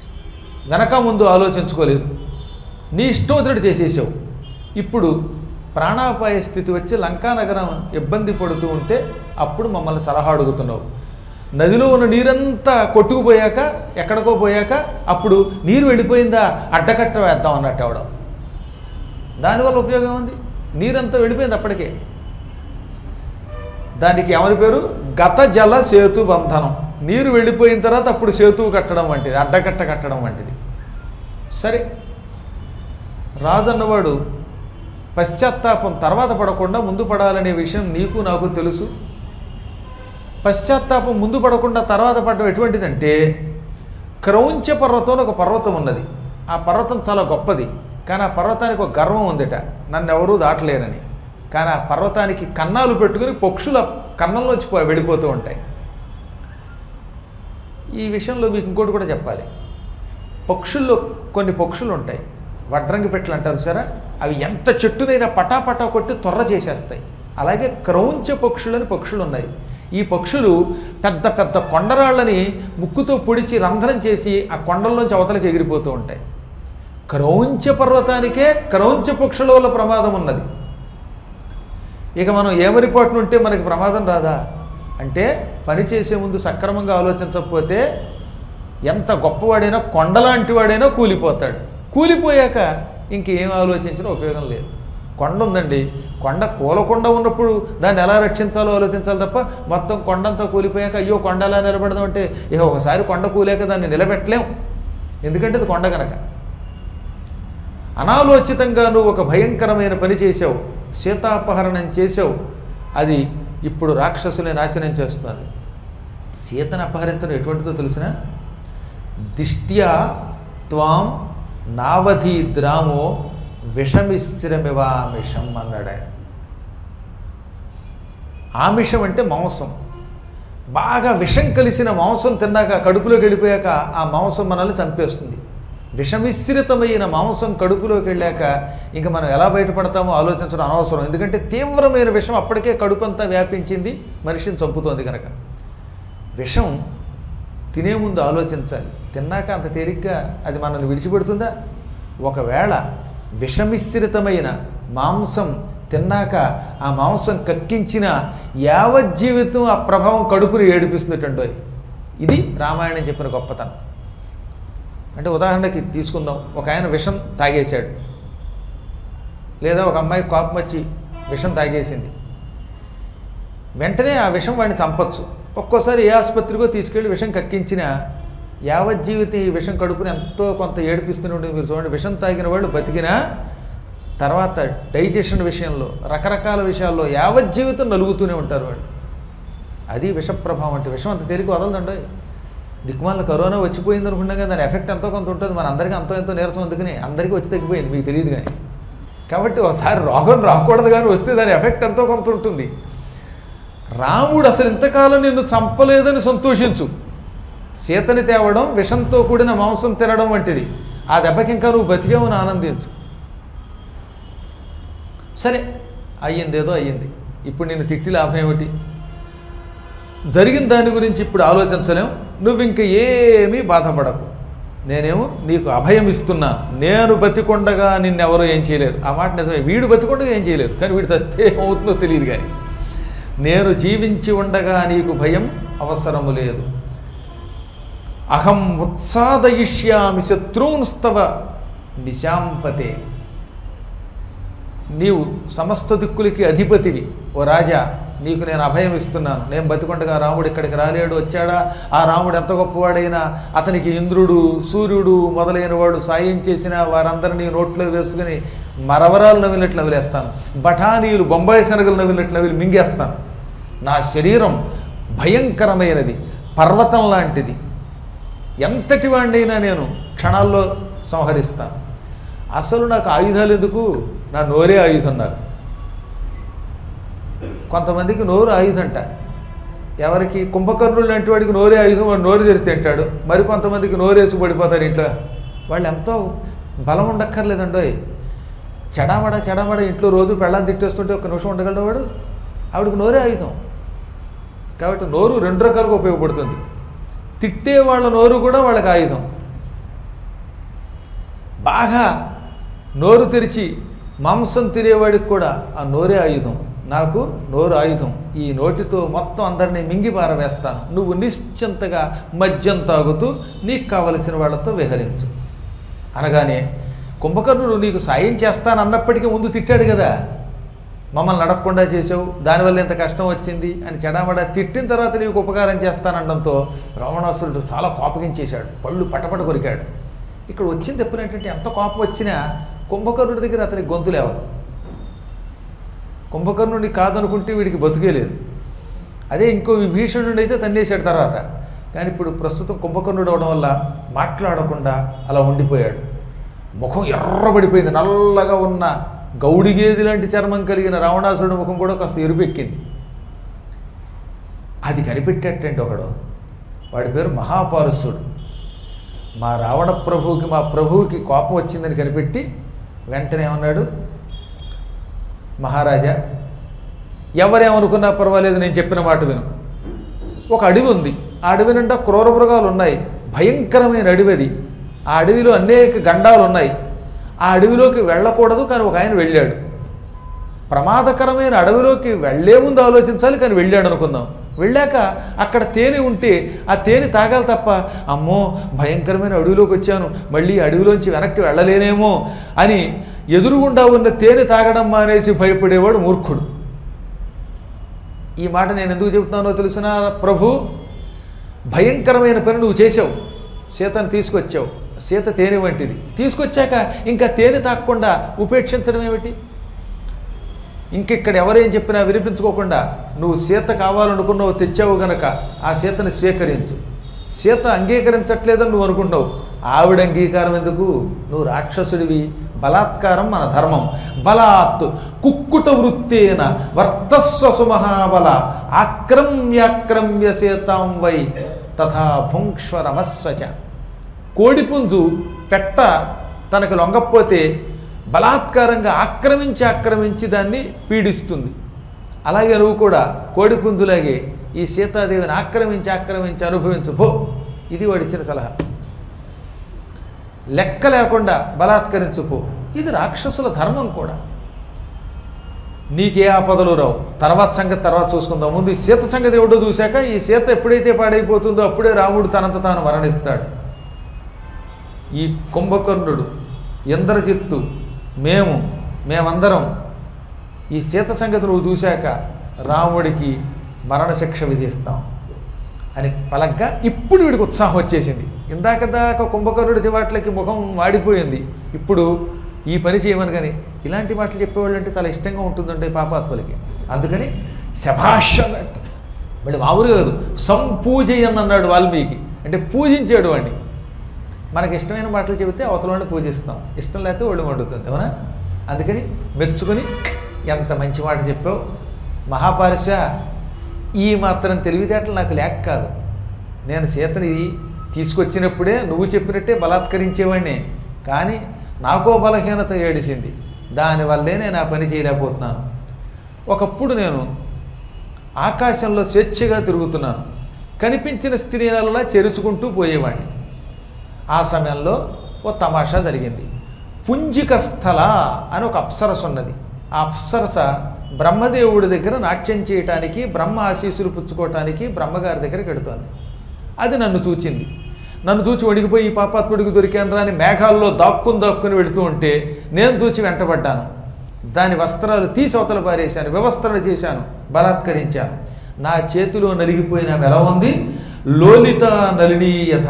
వెనక ముందు ఆలోచించుకోలేదు నీ ఇష్టం వచ్చినట్టు చేసేసావు ఇప్పుడు ప్రాణాపాయ స్థితి వచ్చి లంకానగరం ఇబ్బంది పడుతూ ఉంటే అప్పుడు మమ్మల్ని సలహా అడుగుతున్నావు నదిలో ఉన్న నీరంతా కొట్టుకుపోయాక ఎక్కడికో పోయాక అప్పుడు నీరు వెళ్ళిపోయిందా అడ్డకట్ట వేద్దాం అన్నట్టు అవడం దానివల్ల ఉపయోగం ఉంది నీరంతా వెళ్ళిపోయింది అప్పటికే దానికి ఎవరి పేరు గత జల సేతు బంధనం నీరు వెళ్ళిపోయిన తర్వాత అప్పుడు సేతువు కట్టడం వంటిది అడ్డకట్ట కట్టడం వంటిది సరే రాజు అన్నవాడు పశ్చాత్తాపం తర్వాత పడకుండా ముందు పడాలనే విషయం నీకు నాకు తెలుసు పశ్చాత్తాపం ముందు పడకుండా తర్వాత పడడం ఎటువంటిదంటే క్రౌంచ పర్వతం అని ఒక పర్వతం ఉన్నది ఆ పర్వతం చాలా గొప్పది కానీ ఆ పర్వతానికి ఒక గర్వం ఉందిట నన్ను ఎవరూ దాటలేరని కానీ ఆ పర్వతానికి కన్నాలు పెట్టుకుని పక్షుల కన్నంలోంచి పో- వెళ్ళిపోతూ ఉంటాయి ఈ విషయంలో మీకు ఇంకోటి కూడా చెప్పాలి పక్షుల్లో కొన్ని పక్షులు ఉంటాయి వడ్రంగి పెట్టలు అంటారు సరే అవి ఎంత చెట్టునైనా పటాపటా కొట్టి తొర్ర చేసేస్తాయి అలాగే క్రౌంచ పక్షులని పక్షులు ఉన్నాయి ఈ పక్షులు పెద్ద పెద్ద కొండరాళ్ళని ముక్కుతో పొడిచి రంధ్రం చేసి ఆ కొండల్లోంచి అవతలకి ఎగిరిపోతూ ఉంటాయి క్రౌంచ పర్వతానికే క్రౌంచ పక్షుల వల్ల ప్రమాదం ఉన్నది ఇక మనం ఏమరిపాటున ఉంటే మనకి ప్రమాదం రాదా అంటే పని చేసే ముందు సక్రమంగా ఆలోచించకపోతే ఎంత గొప్పవాడైనా కొండలాంటి వాడైనా కూలిపోతాడు కూలిపోయాక ఇంకేం ఆలోచించినా ఉపయోగం లేదు కొండ ఉందండి కొండ కూలకుండా ఉన్నప్పుడు దాన్ని ఎలా రక్షించాలో ఆలోచించాలి తప్ప మొత్తం కొండంతా కూలిపోయాక అయ్యో కొండ ఎలా నిలబడదాం అంటే ఇక ఒకసారి కొండ కూలాక దాన్ని నిలబెట్టలేం ఎందుకంటే అది కొండ కనుక అనాలోచితంగా నువ్వు ఒక భయంకరమైన పని చేసావు సీతాపహరణం చేసావు అది ఇప్పుడు రాక్షసుని నాశనం చేస్తుంది సీతను అపహరించడం ఎటువంటిదో తెలిసిన దిష్ట్యా త్వాం నావధి ద్రామో విషమిశ్రమివామిషం అన్నాడు ఆయన ఆమిషం అంటే మాంసం బాగా విషం కలిసిన మాంసం తిన్నాక కడుపులోకి వెళ్ళిపోయాక ఆ మాంసం మనల్ని చంపేస్తుంది విషమిశ్రితమైన మాంసం కడుపులోకి వెళ్ళాక ఇంకా మనం ఎలా బయటపడతామో ఆలోచించడం అనవసరం ఎందుకంటే తీవ్రమైన విషం అప్పటికే కడుపు అంతా వ్యాపించింది మనిషిని చంపుతోంది కనుక విషం తినే ముందు ఆలోచించాలి తిన్నాక అంత తేలిగ్గా అది మనల్ని విడిచిపెడుతుందా ఒకవేళ విషమిశ్రితమైన మాంసం తిన్నాక ఆ మాంసం కక్కించిన యావజ్జీవితం ఆ ప్రభావం కడుపుని ఏడిపిస్తుందటండోయ్ ఇది రామాయణం చెప్పిన గొప్పతనం అంటే ఉదాహరణకి తీసుకుందాం ఒక ఆయన విషం తాగేశాడు లేదా ఒక అమ్మాయి కోపం వచ్చి విషం తాగేసింది వెంటనే ఆ విషం వాడిని చంపొచ్చు ఒక్కోసారి ఏ ఆసుపత్రికో తీసుకెళ్ళి విషం కక్కించిన యావజ్జీవితం ఈ విషం కడుపుని ఎంతో కొంత ఏడిపిస్తూనే ఉంటుంది మీరు చూడండి విషం తాగిన వాళ్ళు బతికినా తర్వాత డైజెషన్ విషయంలో రకరకాల విషయాల్లో యావజ్జీవితం నలుగుతూనే ఉంటారు వాళ్ళు అది విష ప్రభావం అంటే విషం అంత తేలిక వదలదండి దిక్కుమాల కరోనా వచ్చిపోయింది అనుకున్నాం కదా దాని ఎఫెక్ట్ ఎంతో కొంత ఉంటుంది మన అందరికీ అంతో ఎంతో నీరసం అందుకని అందరికీ వచ్చి తగ్గిపోయింది మీకు తెలియదు కానీ కాబట్టి ఒకసారి రోగం రాకూడదు కానీ వస్తే దాని ఎఫెక్ట్ ఎంతో కొంత ఉంటుంది రాముడు అసలు ఇంతకాలం నిన్ను చంపలేదని సంతోషించు సీతని తేవడం విషంతో కూడిన మాంసం తినడం వంటిది ఆ దెబ్బకి ఇంకా నువ్వు బతికేమని ఆనందించు సరే అయ్యింది ఏదో అయ్యింది ఇప్పుడు నేను తిట్టి లాభం ఏమిటి జరిగిన దాని గురించి ఇప్పుడు ఆలోచించలేం నువ్వు ఇంక ఏమీ బాధపడకు నేనేమో నీకు అభయం ఇస్తున్నాను నేను బతికొండగా నిన్నెవరూ ఏం చేయలేరు ఆ మాట నిజమే వీడు బతికొండగా ఏం చేయలేరు కానీ వీడు చస్తే ఏమవుతుందో తెలియదు కానీ నేను జీవించి ఉండగా నీకు భయం అవసరము లేదు అహం ఉత్సాదయిష్యామి శత్రూన్స్తవ నిశాంపతే నీవు సమస్త దిక్కులకి అధిపతివి ఓ రాజా నీకు నేను అభయం ఇస్తున్నాను నేను బతికొండగా రాముడు ఇక్కడికి రాలేడు వచ్చాడా ఆ రాముడు ఎంత గొప్పవాడైనా అతనికి ఇంద్రుడు సూర్యుడు మొదలైన వాడు సాయం చేసిన వారందరినీ నోట్లో వేసుకుని మరవరాలు నవ్వినట్లు నవ్విలేస్తాను బఠానీలు బొంబాయి శనగలు నవ్వినట్లు నవ్వి మింగేస్తాను నా శరీరం భయంకరమైనది పర్వతం లాంటిది ఎంతటి వాడినైనా నేను క్షణాల్లో సంహరిస్తాను అసలు నాకు ఆయుధాలు ఎందుకు నా నోరే ఆయుధం నాకు కొంతమందికి నోరు ఆయుధంట ఎవరికి కుంభకర్ణుడు లాంటి వాడికి నోరే ఆయుధం వాడు నోరు తెరిచి తింటాడు మరి కొంతమందికి నోరేసి పడిపోతారు ఇంట్లో వాళ్ళు ఎంతో బలం ఉండక్కర్లేదండోయ్ చెడామడ చెడామడ ఇంట్లో రోజు పెళ్ళాన్ని తిట్టేస్తుంటే ఒక నిమిషం ఉండగలడు వాడు ఆవిడకి నోరే ఆయుధం కాబట్టి నోరు రెండు రకాలుగా ఉపయోగపడుతుంది తిట్టే వాళ్ళ నోరు కూడా వాళ్ళకి ఆయుధం బాగా నోరు తెరిచి మాంసం తినేవాడికి కూడా ఆ నోరే ఆయుధం నాకు నోరు ఆయుధం ఈ నోటితో మొత్తం అందరినీ మింగి పారవేస్తాను నువ్వు నిశ్చింతగా మద్యం తాగుతూ నీకు కావలసిన వాళ్ళతో విహరించు అనగానే కుంభకర్ణుడు నీకు సాయం చేస్తానన్నప్పటికీ ముందు తిట్టాడు కదా మమ్మల్ని నడపకుండా చేసావు దానివల్ల ఇంత కష్టం వచ్చింది అని చెడామడా తిట్టిన తర్వాత నీకు ఉపకారం చేస్తానడంతో రావణాసురుడు చాలా కోపగించేశాడు పళ్ళు పటపట కొరికాడు ఇక్కడ వచ్చింది ఎప్పుడు ఏంటంటే ఎంత కోపం వచ్చినా కుంభకర్ణుడి దగ్గర అతనికి గొంతు లేవదు కుంభకర్ణుడిని కాదనుకుంటే వీడికి బతుకే లేదు అదే ఇంకో విభీషణుడు అయితే తన్నేశాడు తర్వాత కానీ ఇప్పుడు ప్రస్తుతం కుంభకర్ణుడు అవడం వల్ల మాట్లాడకుండా అలా ఉండిపోయాడు ముఖం ఎర్రబడిపోయింది నల్లగా ఉన్న గౌడిగేది లాంటి చర్మం కలిగిన రావణాసురుడి ముఖం కూడా కాస్త ఎరుపెక్కింది అది కనిపెట్టేటండి ఒకడు వాడి పేరు మహాపారసుడు మా రావణ ప్రభువుకి మా ప్రభువుకి కోపం వచ్చిందని కనిపెట్టి వెంటనే ఏమన్నాడు మహారాజా ఎవరేమనుకున్నా పర్వాలేదు నేను చెప్పిన మాట విను ఒక అడవి ఉంది ఆ అడవి నిండా క్రూర మృగాలు ఉన్నాయి భయంకరమైన అడవి అది ఆ అడవిలో అనేక గండాలు ఉన్నాయి ఆ అడవిలోకి వెళ్ళకూడదు కానీ ఒక ఆయన వెళ్ళాడు ప్రమాదకరమైన అడవిలోకి వెళ్లే ముందు ఆలోచించాలి కానీ వెళ్ళాడు అనుకుందాం వెళ్ళాక అక్కడ తేనె ఉంటే ఆ తేనె తాగాలి తప్ప అమ్మో భయంకరమైన అడవిలోకి వచ్చాను మళ్ళీ అడవిలోంచి వెనక్కి వెళ్ళలేనేమో అని ఎదురుగుండా ఉన్న తేనె తాగడం మానేసి భయపడేవాడు మూర్ఖుడు ఈ మాట నేను ఎందుకు చెబుతున్నానో తెలుసిన ప్రభు భయంకరమైన పని నువ్వు చేసావు సీతను తీసుకొచ్చావు సీత తేనె వంటిది తీసుకొచ్చాక ఇంకా తేనె తాగకుండా ఉపేక్షించడం ఏమిటి ఇంకెక్కడ ఎవరేం చెప్పినా వినిపించుకోకుండా నువ్వు సీత కావాలనుకున్నావు తెచ్చావు గనక ఆ సీతని స్వీకరించు సీత అంగీకరించట్లేదని నువ్వు అనుకుంటావు ఆవిడ అంగీకారం ఎందుకు నువ్వు రాక్షసుడివి బలాత్కారం మన ధర్మం బలాత్ కుక్కుట వృత్తేన వర్తస్వసు మహాబల ఆక్రమ్యాక్రమ్య సీతాం వై తథా భుంక్ష్వరమస్సచ కోడిపుంజు పెట్ట తనకు లొంగకపోతే బలాత్కారంగా ఆక్రమించి ఆక్రమించి దాన్ని పీడిస్తుంది అలాగే నువ్వు కూడా కోడిపుంజులాగే ఈ సీతాదేవిని ఆక్రమించి ఆక్రమించి అనుభవించు పో ఇది వాడిచ్చిన సలహా లెక్క లేకుండా బలాత్కరించు పో ఇది రాక్షసుల ధర్మం కూడా నీకే ఆపదలు రావు తర్వాత సంగతి తర్వాత చూసుకుందాం ముందు ఈ సీత సంగతి ఏమిటో చూశాక ఈ సీత ఎప్పుడైతే పాడైపోతుందో అప్పుడే రాముడు తనంత తాను మరణిస్తాడు ఈ కుంభకర్ణుడు ఇంద్రజిత్తు మేము మేమందరం ఈ సీత సంగతి నువ్వు చూశాక రాముడికి మరణశిక్ష విధిస్తాం అని పలగ్గా ఇప్పుడు వీడికి ఉత్సాహం వచ్చేసింది ఇందాక దాకా కుంభకర్ణుడి చివాట్లకి ముఖం వాడిపోయింది ఇప్పుడు ఈ పని చేయమని కానీ ఇలాంటి మాటలు చెప్పేవాళ్ళు అంటే చాలా ఇష్టంగా ఉంటుందంటే పాపాత్మలకి అందుకని శభాష్ అన్నట్టు మళ్ళీ మామూలుగా కాదు సంపూజయన్ అన్నాడు వాల్మీకి అంటే పూజించాడు వాడిని మనకి ఇష్టమైన మాటలు చెబితే అవతలని పూజిస్తాం ఇష్టం లేకపోతే ఒళ్ళు మండుతుంది అవునా అందుకని మెచ్చుకొని ఎంత మంచి మాట చెప్పావు మహాపారశ ఈ మాత్రం తెలివితేటలు నాకు లేక కాదు నేను సీతని తీసుకొచ్చినప్పుడే నువ్వు చెప్పినట్టే బలాత్కరించేవాడిని కానీ నాకో బలహీనత ఏడిసింది దానివల్లే నేను ఆ పని చేయలేకపోతున్నాను ఒకప్పుడు నేను ఆకాశంలో స్వేచ్ఛగా తిరుగుతున్నాను కనిపించిన స్త్రీలలా చెరుచుకుంటూ పోయేవాడిని ఆ సమయంలో ఓ తమాషా జరిగింది పుంజిక స్థల అని ఒక అప్సరస ఉన్నది ఆ అప్సరస బ్రహ్మదేవుడి దగ్గర నాట్యం చేయటానికి బ్రహ్మ ఆశీస్సులు పుచ్చుకోవటానికి బ్రహ్మగారి దగ్గరికి వెడుతోంది అది నన్ను చూచింది నన్ను చూచి వణికిపోయి ఈ పాపాత్ముడికి దొరికాను రాని మేఘాల్లో దాక్కుని దాక్కుని వెళుతూ ఉంటే నేను చూచి వెంటబడ్డాను దాని వస్త్రాలు తీసి అవతల పారేశాను వ్యవస్థలు చేశాను బలాత్కరించాను నా చేతిలో నలిగిపోయిన వెల ఉంది లోలిత నలినీయత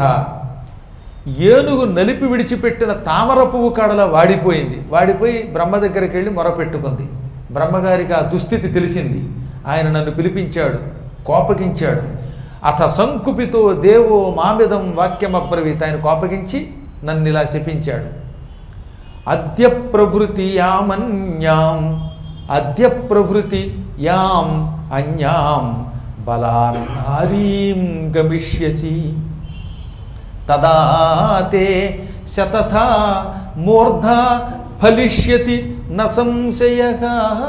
ఏనుగు నలిపి విడిచిపెట్టిన తామర పువ్వు కాడలా వాడిపోయింది వాడిపోయి బ్రహ్మ దగ్గరికి వెళ్ళి మొరపెట్టుకుంది బ్రహ్మగారికి ఆ దుస్థితి తెలిసింది ఆయన నన్ను పిలిపించాడు కోపగించాడు అథ సంకుపితో దేవో మామిదం వాక్యమబ్రవీత్ ఆయన కోపగించి నన్ను ఇలా శపించాడు అద్య ప్రభృతి యామన్యాం అద్య ప్రభృతి యాం అన్యాం బలాన్నారీం గమిష్యసి తదా తే శతథ మూర్ధ ఫలిష్యతి న సంశయ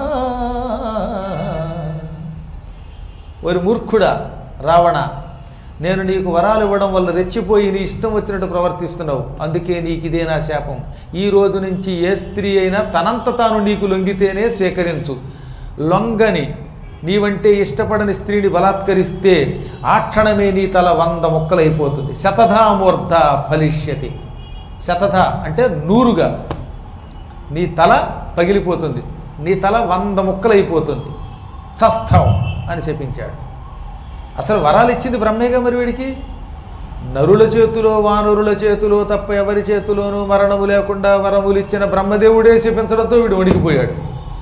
ఓరి మూర్ఖుడా రావణ నేను నీకు వరాలు ఇవ్వడం వల్ల రెచ్చిపోయి నీ ఇష్టం వచ్చినట్టు ప్రవర్తిస్తున్నావు అందుకే నీకు ఇదే నా శాపం ఈ రోజు నుంచి ఏ స్త్రీ అయినా తనంత తాను నీకు లొంగితేనే స్వీకరించు లొంగని నీవంటే ఇష్టపడని స్త్రీని బలాత్కరిస్తే ఆ క్షణమే నీ తల వంద ముక్కలైపోతుంది శతధామూర్ధ ఫలిష్యతి శతధ అంటే నూరుగా నీ తల పగిలిపోతుంది నీ తల వంద ముక్కలైపోతుంది చస్తావు అని చెప్పించాడు అసలు వరాలు ఇచ్చింది బ్రహ్మేగా మరి వీడికి నరుల చేతిలో వానరుల చేతిలో తప్ప ఎవరి చేతిలోనూ మరణము లేకుండా వరములు ఇచ్చిన బ్రహ్మదేవుడే శపించడంతో వీడు వణికిపోయాడు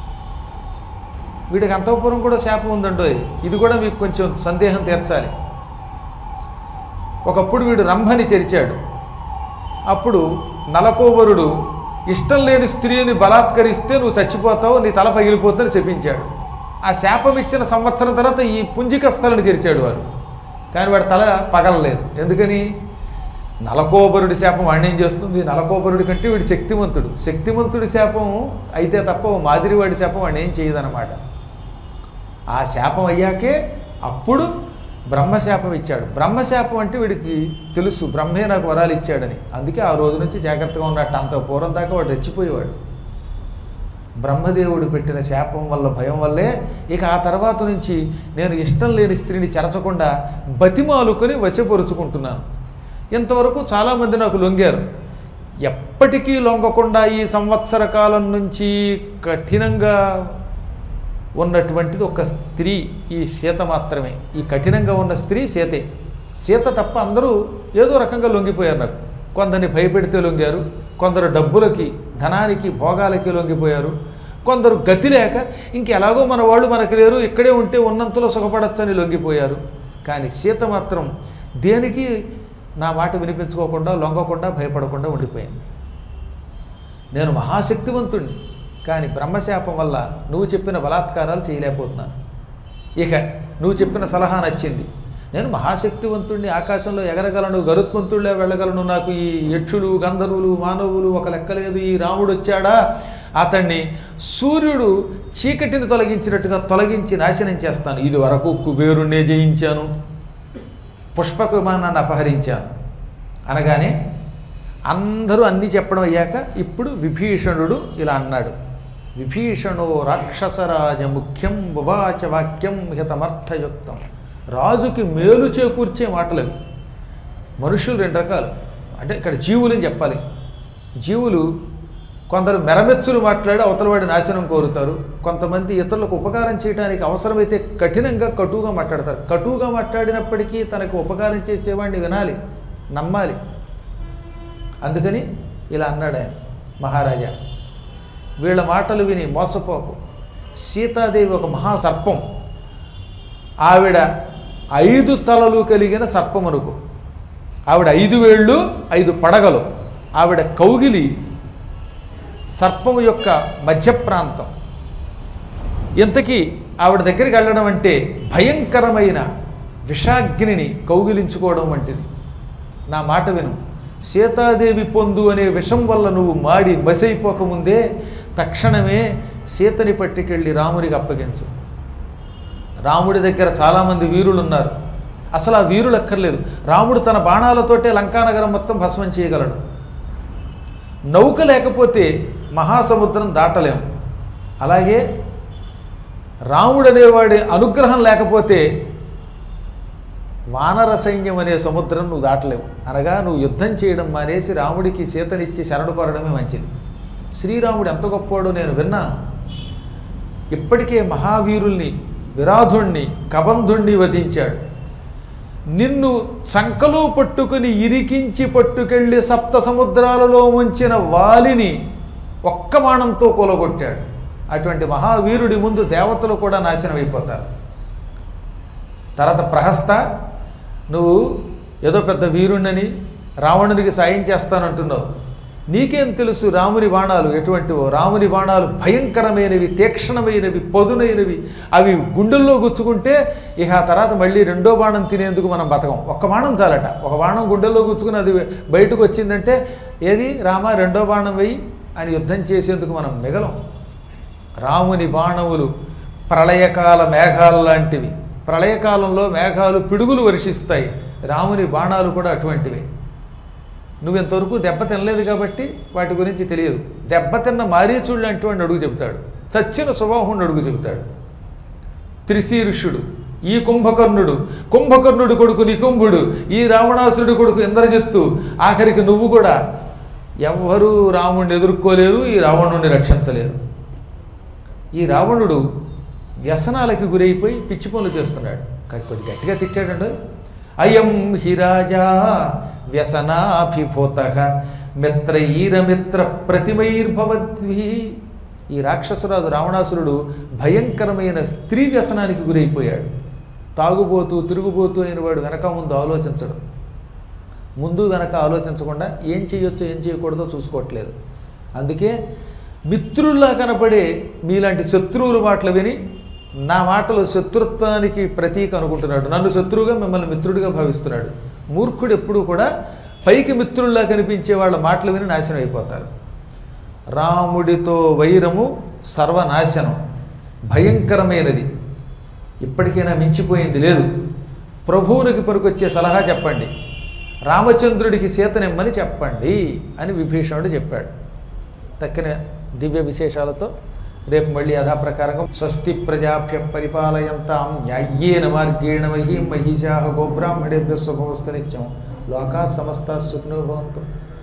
వీడికి అంతఃపురం కూడా శాపం ఉందండో ఇది కూడా మీకు కొంచెం సందేహం తీర్చాలి ఒకప్పుడు వీడు రంభని చెరిచాడు అప్పుడు నలకోవరుడు ఇష్టం లేని స్త్రీని బలాత్కరిస్తే నువ్వు చచ్చిపోతావు నీ తల పగిలిపోతుందని శపించాడు ఆ శాపం ఇచ్చిన సంవత్సరం తర్వాత ఈ పుంజికస్థలను చేర్చాడు వాడు కానీ వాడి తల పగలలేదు ఎందుకని నలకోబరుడి శాపం వాడిని ఏం చేస్తుంది నలకోబరుడి కంటే వీడు శక్తిమంతుడు శక్తిమంతుడి శాపం అయితే తప్ప ఓ మాదిరివాడి శాపం వాడిని ఏం చేయదన్నమాట ఆ శాపం అయ్యాకే అప్పుడు బ్రహ్మశాపం ఇచ్చాడు బ్రహ్మశాపం అంటే వీడికి తెలుసు బ్రహ్మే నాకు వరాలు ఇచ్చాడని అందుకే ఆ రోజు నుంచి జాగ్రత్తగా ఉన్నట్టు అంత పూర్వం దాకా వాడు రెచ్చిపోయేవాడు బ్రహ్మదేవుడు పెట్టిన శాపం వల్ల భయం వల్లే ఇక ఆ తర్వాత నుంచి నేను ఇష్టం లేని స్త్రీని చెరచకుండా బతిమాలుకొని వశపరుచుకుంటున్నాను ఇంతవరకు చాలామంది నాకు లొంగారు ఎప్పటికీ లొంగకుండా ఈ సంవత్సర కాలం నుంచి కఠినంగా ఉన్నటువంటిది ఒక స్త్రీ ఈ సీత మాత్రమే ఈ కఠినంగా ఉన్న స్త్రీ సీతే సీత తప్ప అందరూ ఏదో రకంగా లొంగిపోయారు నాకు కొందరిని భయపెడితే లొంగారు కొందరు డబ్బులకి ధనానికి భోగాలకి లొంగిపోయారు కొందరు గతి లేక ఇంకెలాగో మన వాళ్ళు మనకి లేరు ఇక్కడే ఉంటే ఉన్నంతలో సుఖపడచ్చని లొంగిపోయారు కానీ సీత మాత్రం దేనికి నా మాట వినిపించుకోకుండా లొంగకుండా భయపడకుండా ఉండిపోయింది నేను మహాశక్తివంతుణ్ణి కానీ బ్రహ్మశాపం వల్ల నువ్వు చెప్పిన బలాత్కారాలు చేయలేకపోతున్నాను ఇక నువ్వు చెప్పిన సలహా నచ్చింది నేను మహాశక్తివంతుణ్ణి ఆకాశంలో ఎగరగలను గరుత్మంతుళ్ళే వెళ్ళగలను నాకు ఈ యక్షులు గంధర్వులు మానవులు ఒక లెక్కలేదు ఈ రాముడు వచ్చాడా అతన్ని సూర్యుడు చీకటిని తొలగించినట్టుగా తొలగించి నాశనం చేస్తాను ఇది వరకు కుబేరుణ్ణే జయించాను పుష్పక విమానాన్ని అపహరించాను అనగానే అందరూ అన్నీ చెప్పడం అయ్యాక ఇప్పుడు విభీషణుడు ఇలా అన్నాడు విభీషణో రాక్షసరాజ ముఖ్యం ఉవాచ వాక్యం హితమర్థయుక్తం రాజుకి మేలు చేకూర్చే మాటలు అవి మనుషులు రెండు రకాలు అంటే ఇక్కడ జీవులని చెప్పాలి జీవులు కొందరు మెరమెచ్చులు మాట్లాడి అవతలవాడి నాశనం కోరుతారు కొంతమంది ఇతరులకు ఉపకారం చేయడానికి అవసరమైతే కఠినంగా కటువుగా మాట్లాడతారు కటువుగా మాట్లాడినప్పటికీ తనకు ఉపకారం చేసేవాడిని వినాలి నమ్మాలి అందుకని ఇలా అన్నాడు ఆయన మహారాజా వీళ్ళ మాటలు విని మోసపోకు సీతాదేవి ఒక మహాసర్పం ఆవిడ ఐదు తలలు కలిగిన సర్పం అనుకో ఆవిడ ఐదు వేళ్ళు ఐదు పడగలు ఆవిడ కౌగిలి సర్పము యొక్క మధ్య ప్రాంతం ఇంతకీ ఆవిడ దగ్గరికి వెళ్ళడం అంటే భయంకరమైన విషాగ్నిని కౌగిలించుకోవడం వంటిది నా మాట విను సీతాదేవి పొందు అనే విషం వల్ల నువ్వు మాడి మసైపోకముందే తక్షణమే సీతని పట్టుకెళ్ళి రామునికి అప్పగించు రాముడి దగ్గర చాలామంది వీరులు ఉన్నారు అసలు ఆ వీరులు అక్కర్లేదు రాముడు తన బాణాలతోటే లంకానగరం మొత్తం భస్మం చేయగలడు నౌక లేకపోతే మహాసముద్రం దాటలేము అలాగే రాముడు అనేవాడి అనుగ్రహం లేకపోతే వానర సైన్యం అనే సముద్రం నువ్వు దాటలేవు అనగా నువ్వు యుద్ధం చేయడం మానేసి రాముడికి సీతనిచ్చి శరణు కోరడమే మంచిది శ్రీరాముడు ఎంత గొప్పవాడో నేను విన్నాను ఇప్పటికే మహావీరుల్ని విరాధుణ్ణి కబంధుణ్ణి వధించాడు నిన్ను సంకలో పట్టుకుని ఇరికించి పట్టుకెళ్ళి సప్త సముద్రాలలో ముంచిన వాలిని ఒక్క బాణంతో కూలగొట్టాడు అటువంటి మహావీరుడి ముందు దేవతలు కూడా నాశనం అయిపోతారు తర్వాత ప్రహస్త నువ్వు ఏదో పెద్ద వీరుణ్ణని రావణునికి సాయం చేస్తానంటున్నావు నీకేం తెలుసు రాముని బాణాలు ఎటువంటివో రాముని బాణాలు భయంకరమైనవి తీక్షణమైనవి పదునైనవి అవి గుండెల్లో గుచ్చుకుంటే ఇక ఆ తర్వాత మళ్ళీ రెండో బాణం తినేందుకు మనం బతకం ఒక్క బాణం చాలట ఒక బాణం గుండెల్లో గుచ్చుకుని అది బయటకు వచ్చిందంటే ఏది రామ రెండో బాణం వెయ్యి అని యుద్ధం చేసేందుకు మనం మిగలం రాముని బాణములు ప్రళయకాల మేఘాలు లాంటివి ప్రళయకాలంలో మేఘాలు పిడుగులు వర్షిస్తాయి రాముని బాణాలు కూడా అటువంటివే నువ్వు ఇంతవరకు దెబ్బ తినలేదు కాబట్టి వాటి గురించి తెలియదు దెబ్బ తిన్న మారీచుడు లాంటి వాడిని అడుగు చెబుతాడు చచ్చిన సుబాహుని అడుగు చెబుతాడు త్రిశీర్షుడు ఈ కుంభకర్ణుడు కుంభకర్ణుడు కొడుకు నికుంభుడు ఈ రావణాసురుడు కొడుకు ఇంద్రజిత్తు ఆఖరికి నువ్వు కూడా ఎవ్వరూ రాముడిని ఎదుర్కోలేరు ఈ రావణుడిని రక్షించలేరు ఈ రావణుడు వ్యసనాలకి గురైపోయి పిచ్చి పనులు చేస్తున్నాడు కానీ కొంచెం గట్టిగా తిట్టాడండి అయం హి రాజా వ్యసనాభిభూత మిత్రైరమిత్ర ప్రతిమైర్భవద్భి ఈ రాక్షసరాజు రావణాసురుడు భయంకరమైన స్త్రీ వ్యసనానికి గురైపోయాడు తాగుబోతూ తిరుగుబోతూ అయిన వాడు వెనక ముందు ఆలోచించడం ముందు వెనక ఆలోచించకుండా ఏం చేయొచ్చో ఏం చేయకూడదో చూసుకోవట్లేదు అందుకే మిత్రుల్లా కనపడే మీలాంటి శత్రువుల మాటలు విని నా మాటలు శత్రుత్వానికి ప్రతీక అనుకుంటున్నాడు నన్ను శత్రువుగా మిమ్మల్ని మిత్రుడిగా భావిస్తున్నాడు మూర్ఖుడు ఎప్పుడూ కూడా పైకి మిత్రుల్లా కనిపించే వాళ్ళ మాటలు విని నాశనం అయిపోతారు రాముడితో వైరము సర్వనాశనం భయంకరమైనది ఇప్పటికైనా మించిపోయింది లేదు ప్రభువునికి పనికొచ్చే సలహా చెప్పండి రామచంద్రుడికి సీతనిమ్మని చెప్పండి అని విభీషణుడు చెప్పాడు తక్కిన దివ్య విశేషాలతో రేపు మళ్ళీ యథాప్రకారంగా స్వస్తి ప్రజాభ్య పరిపాలయంతాం న్యాయ్యేన మార్గేణ మహీం మహిషా గోబ్రాహ్మణేభ్య శుభమస్తు నిత్యం లోకా సమస్త సుఖినో భవంతు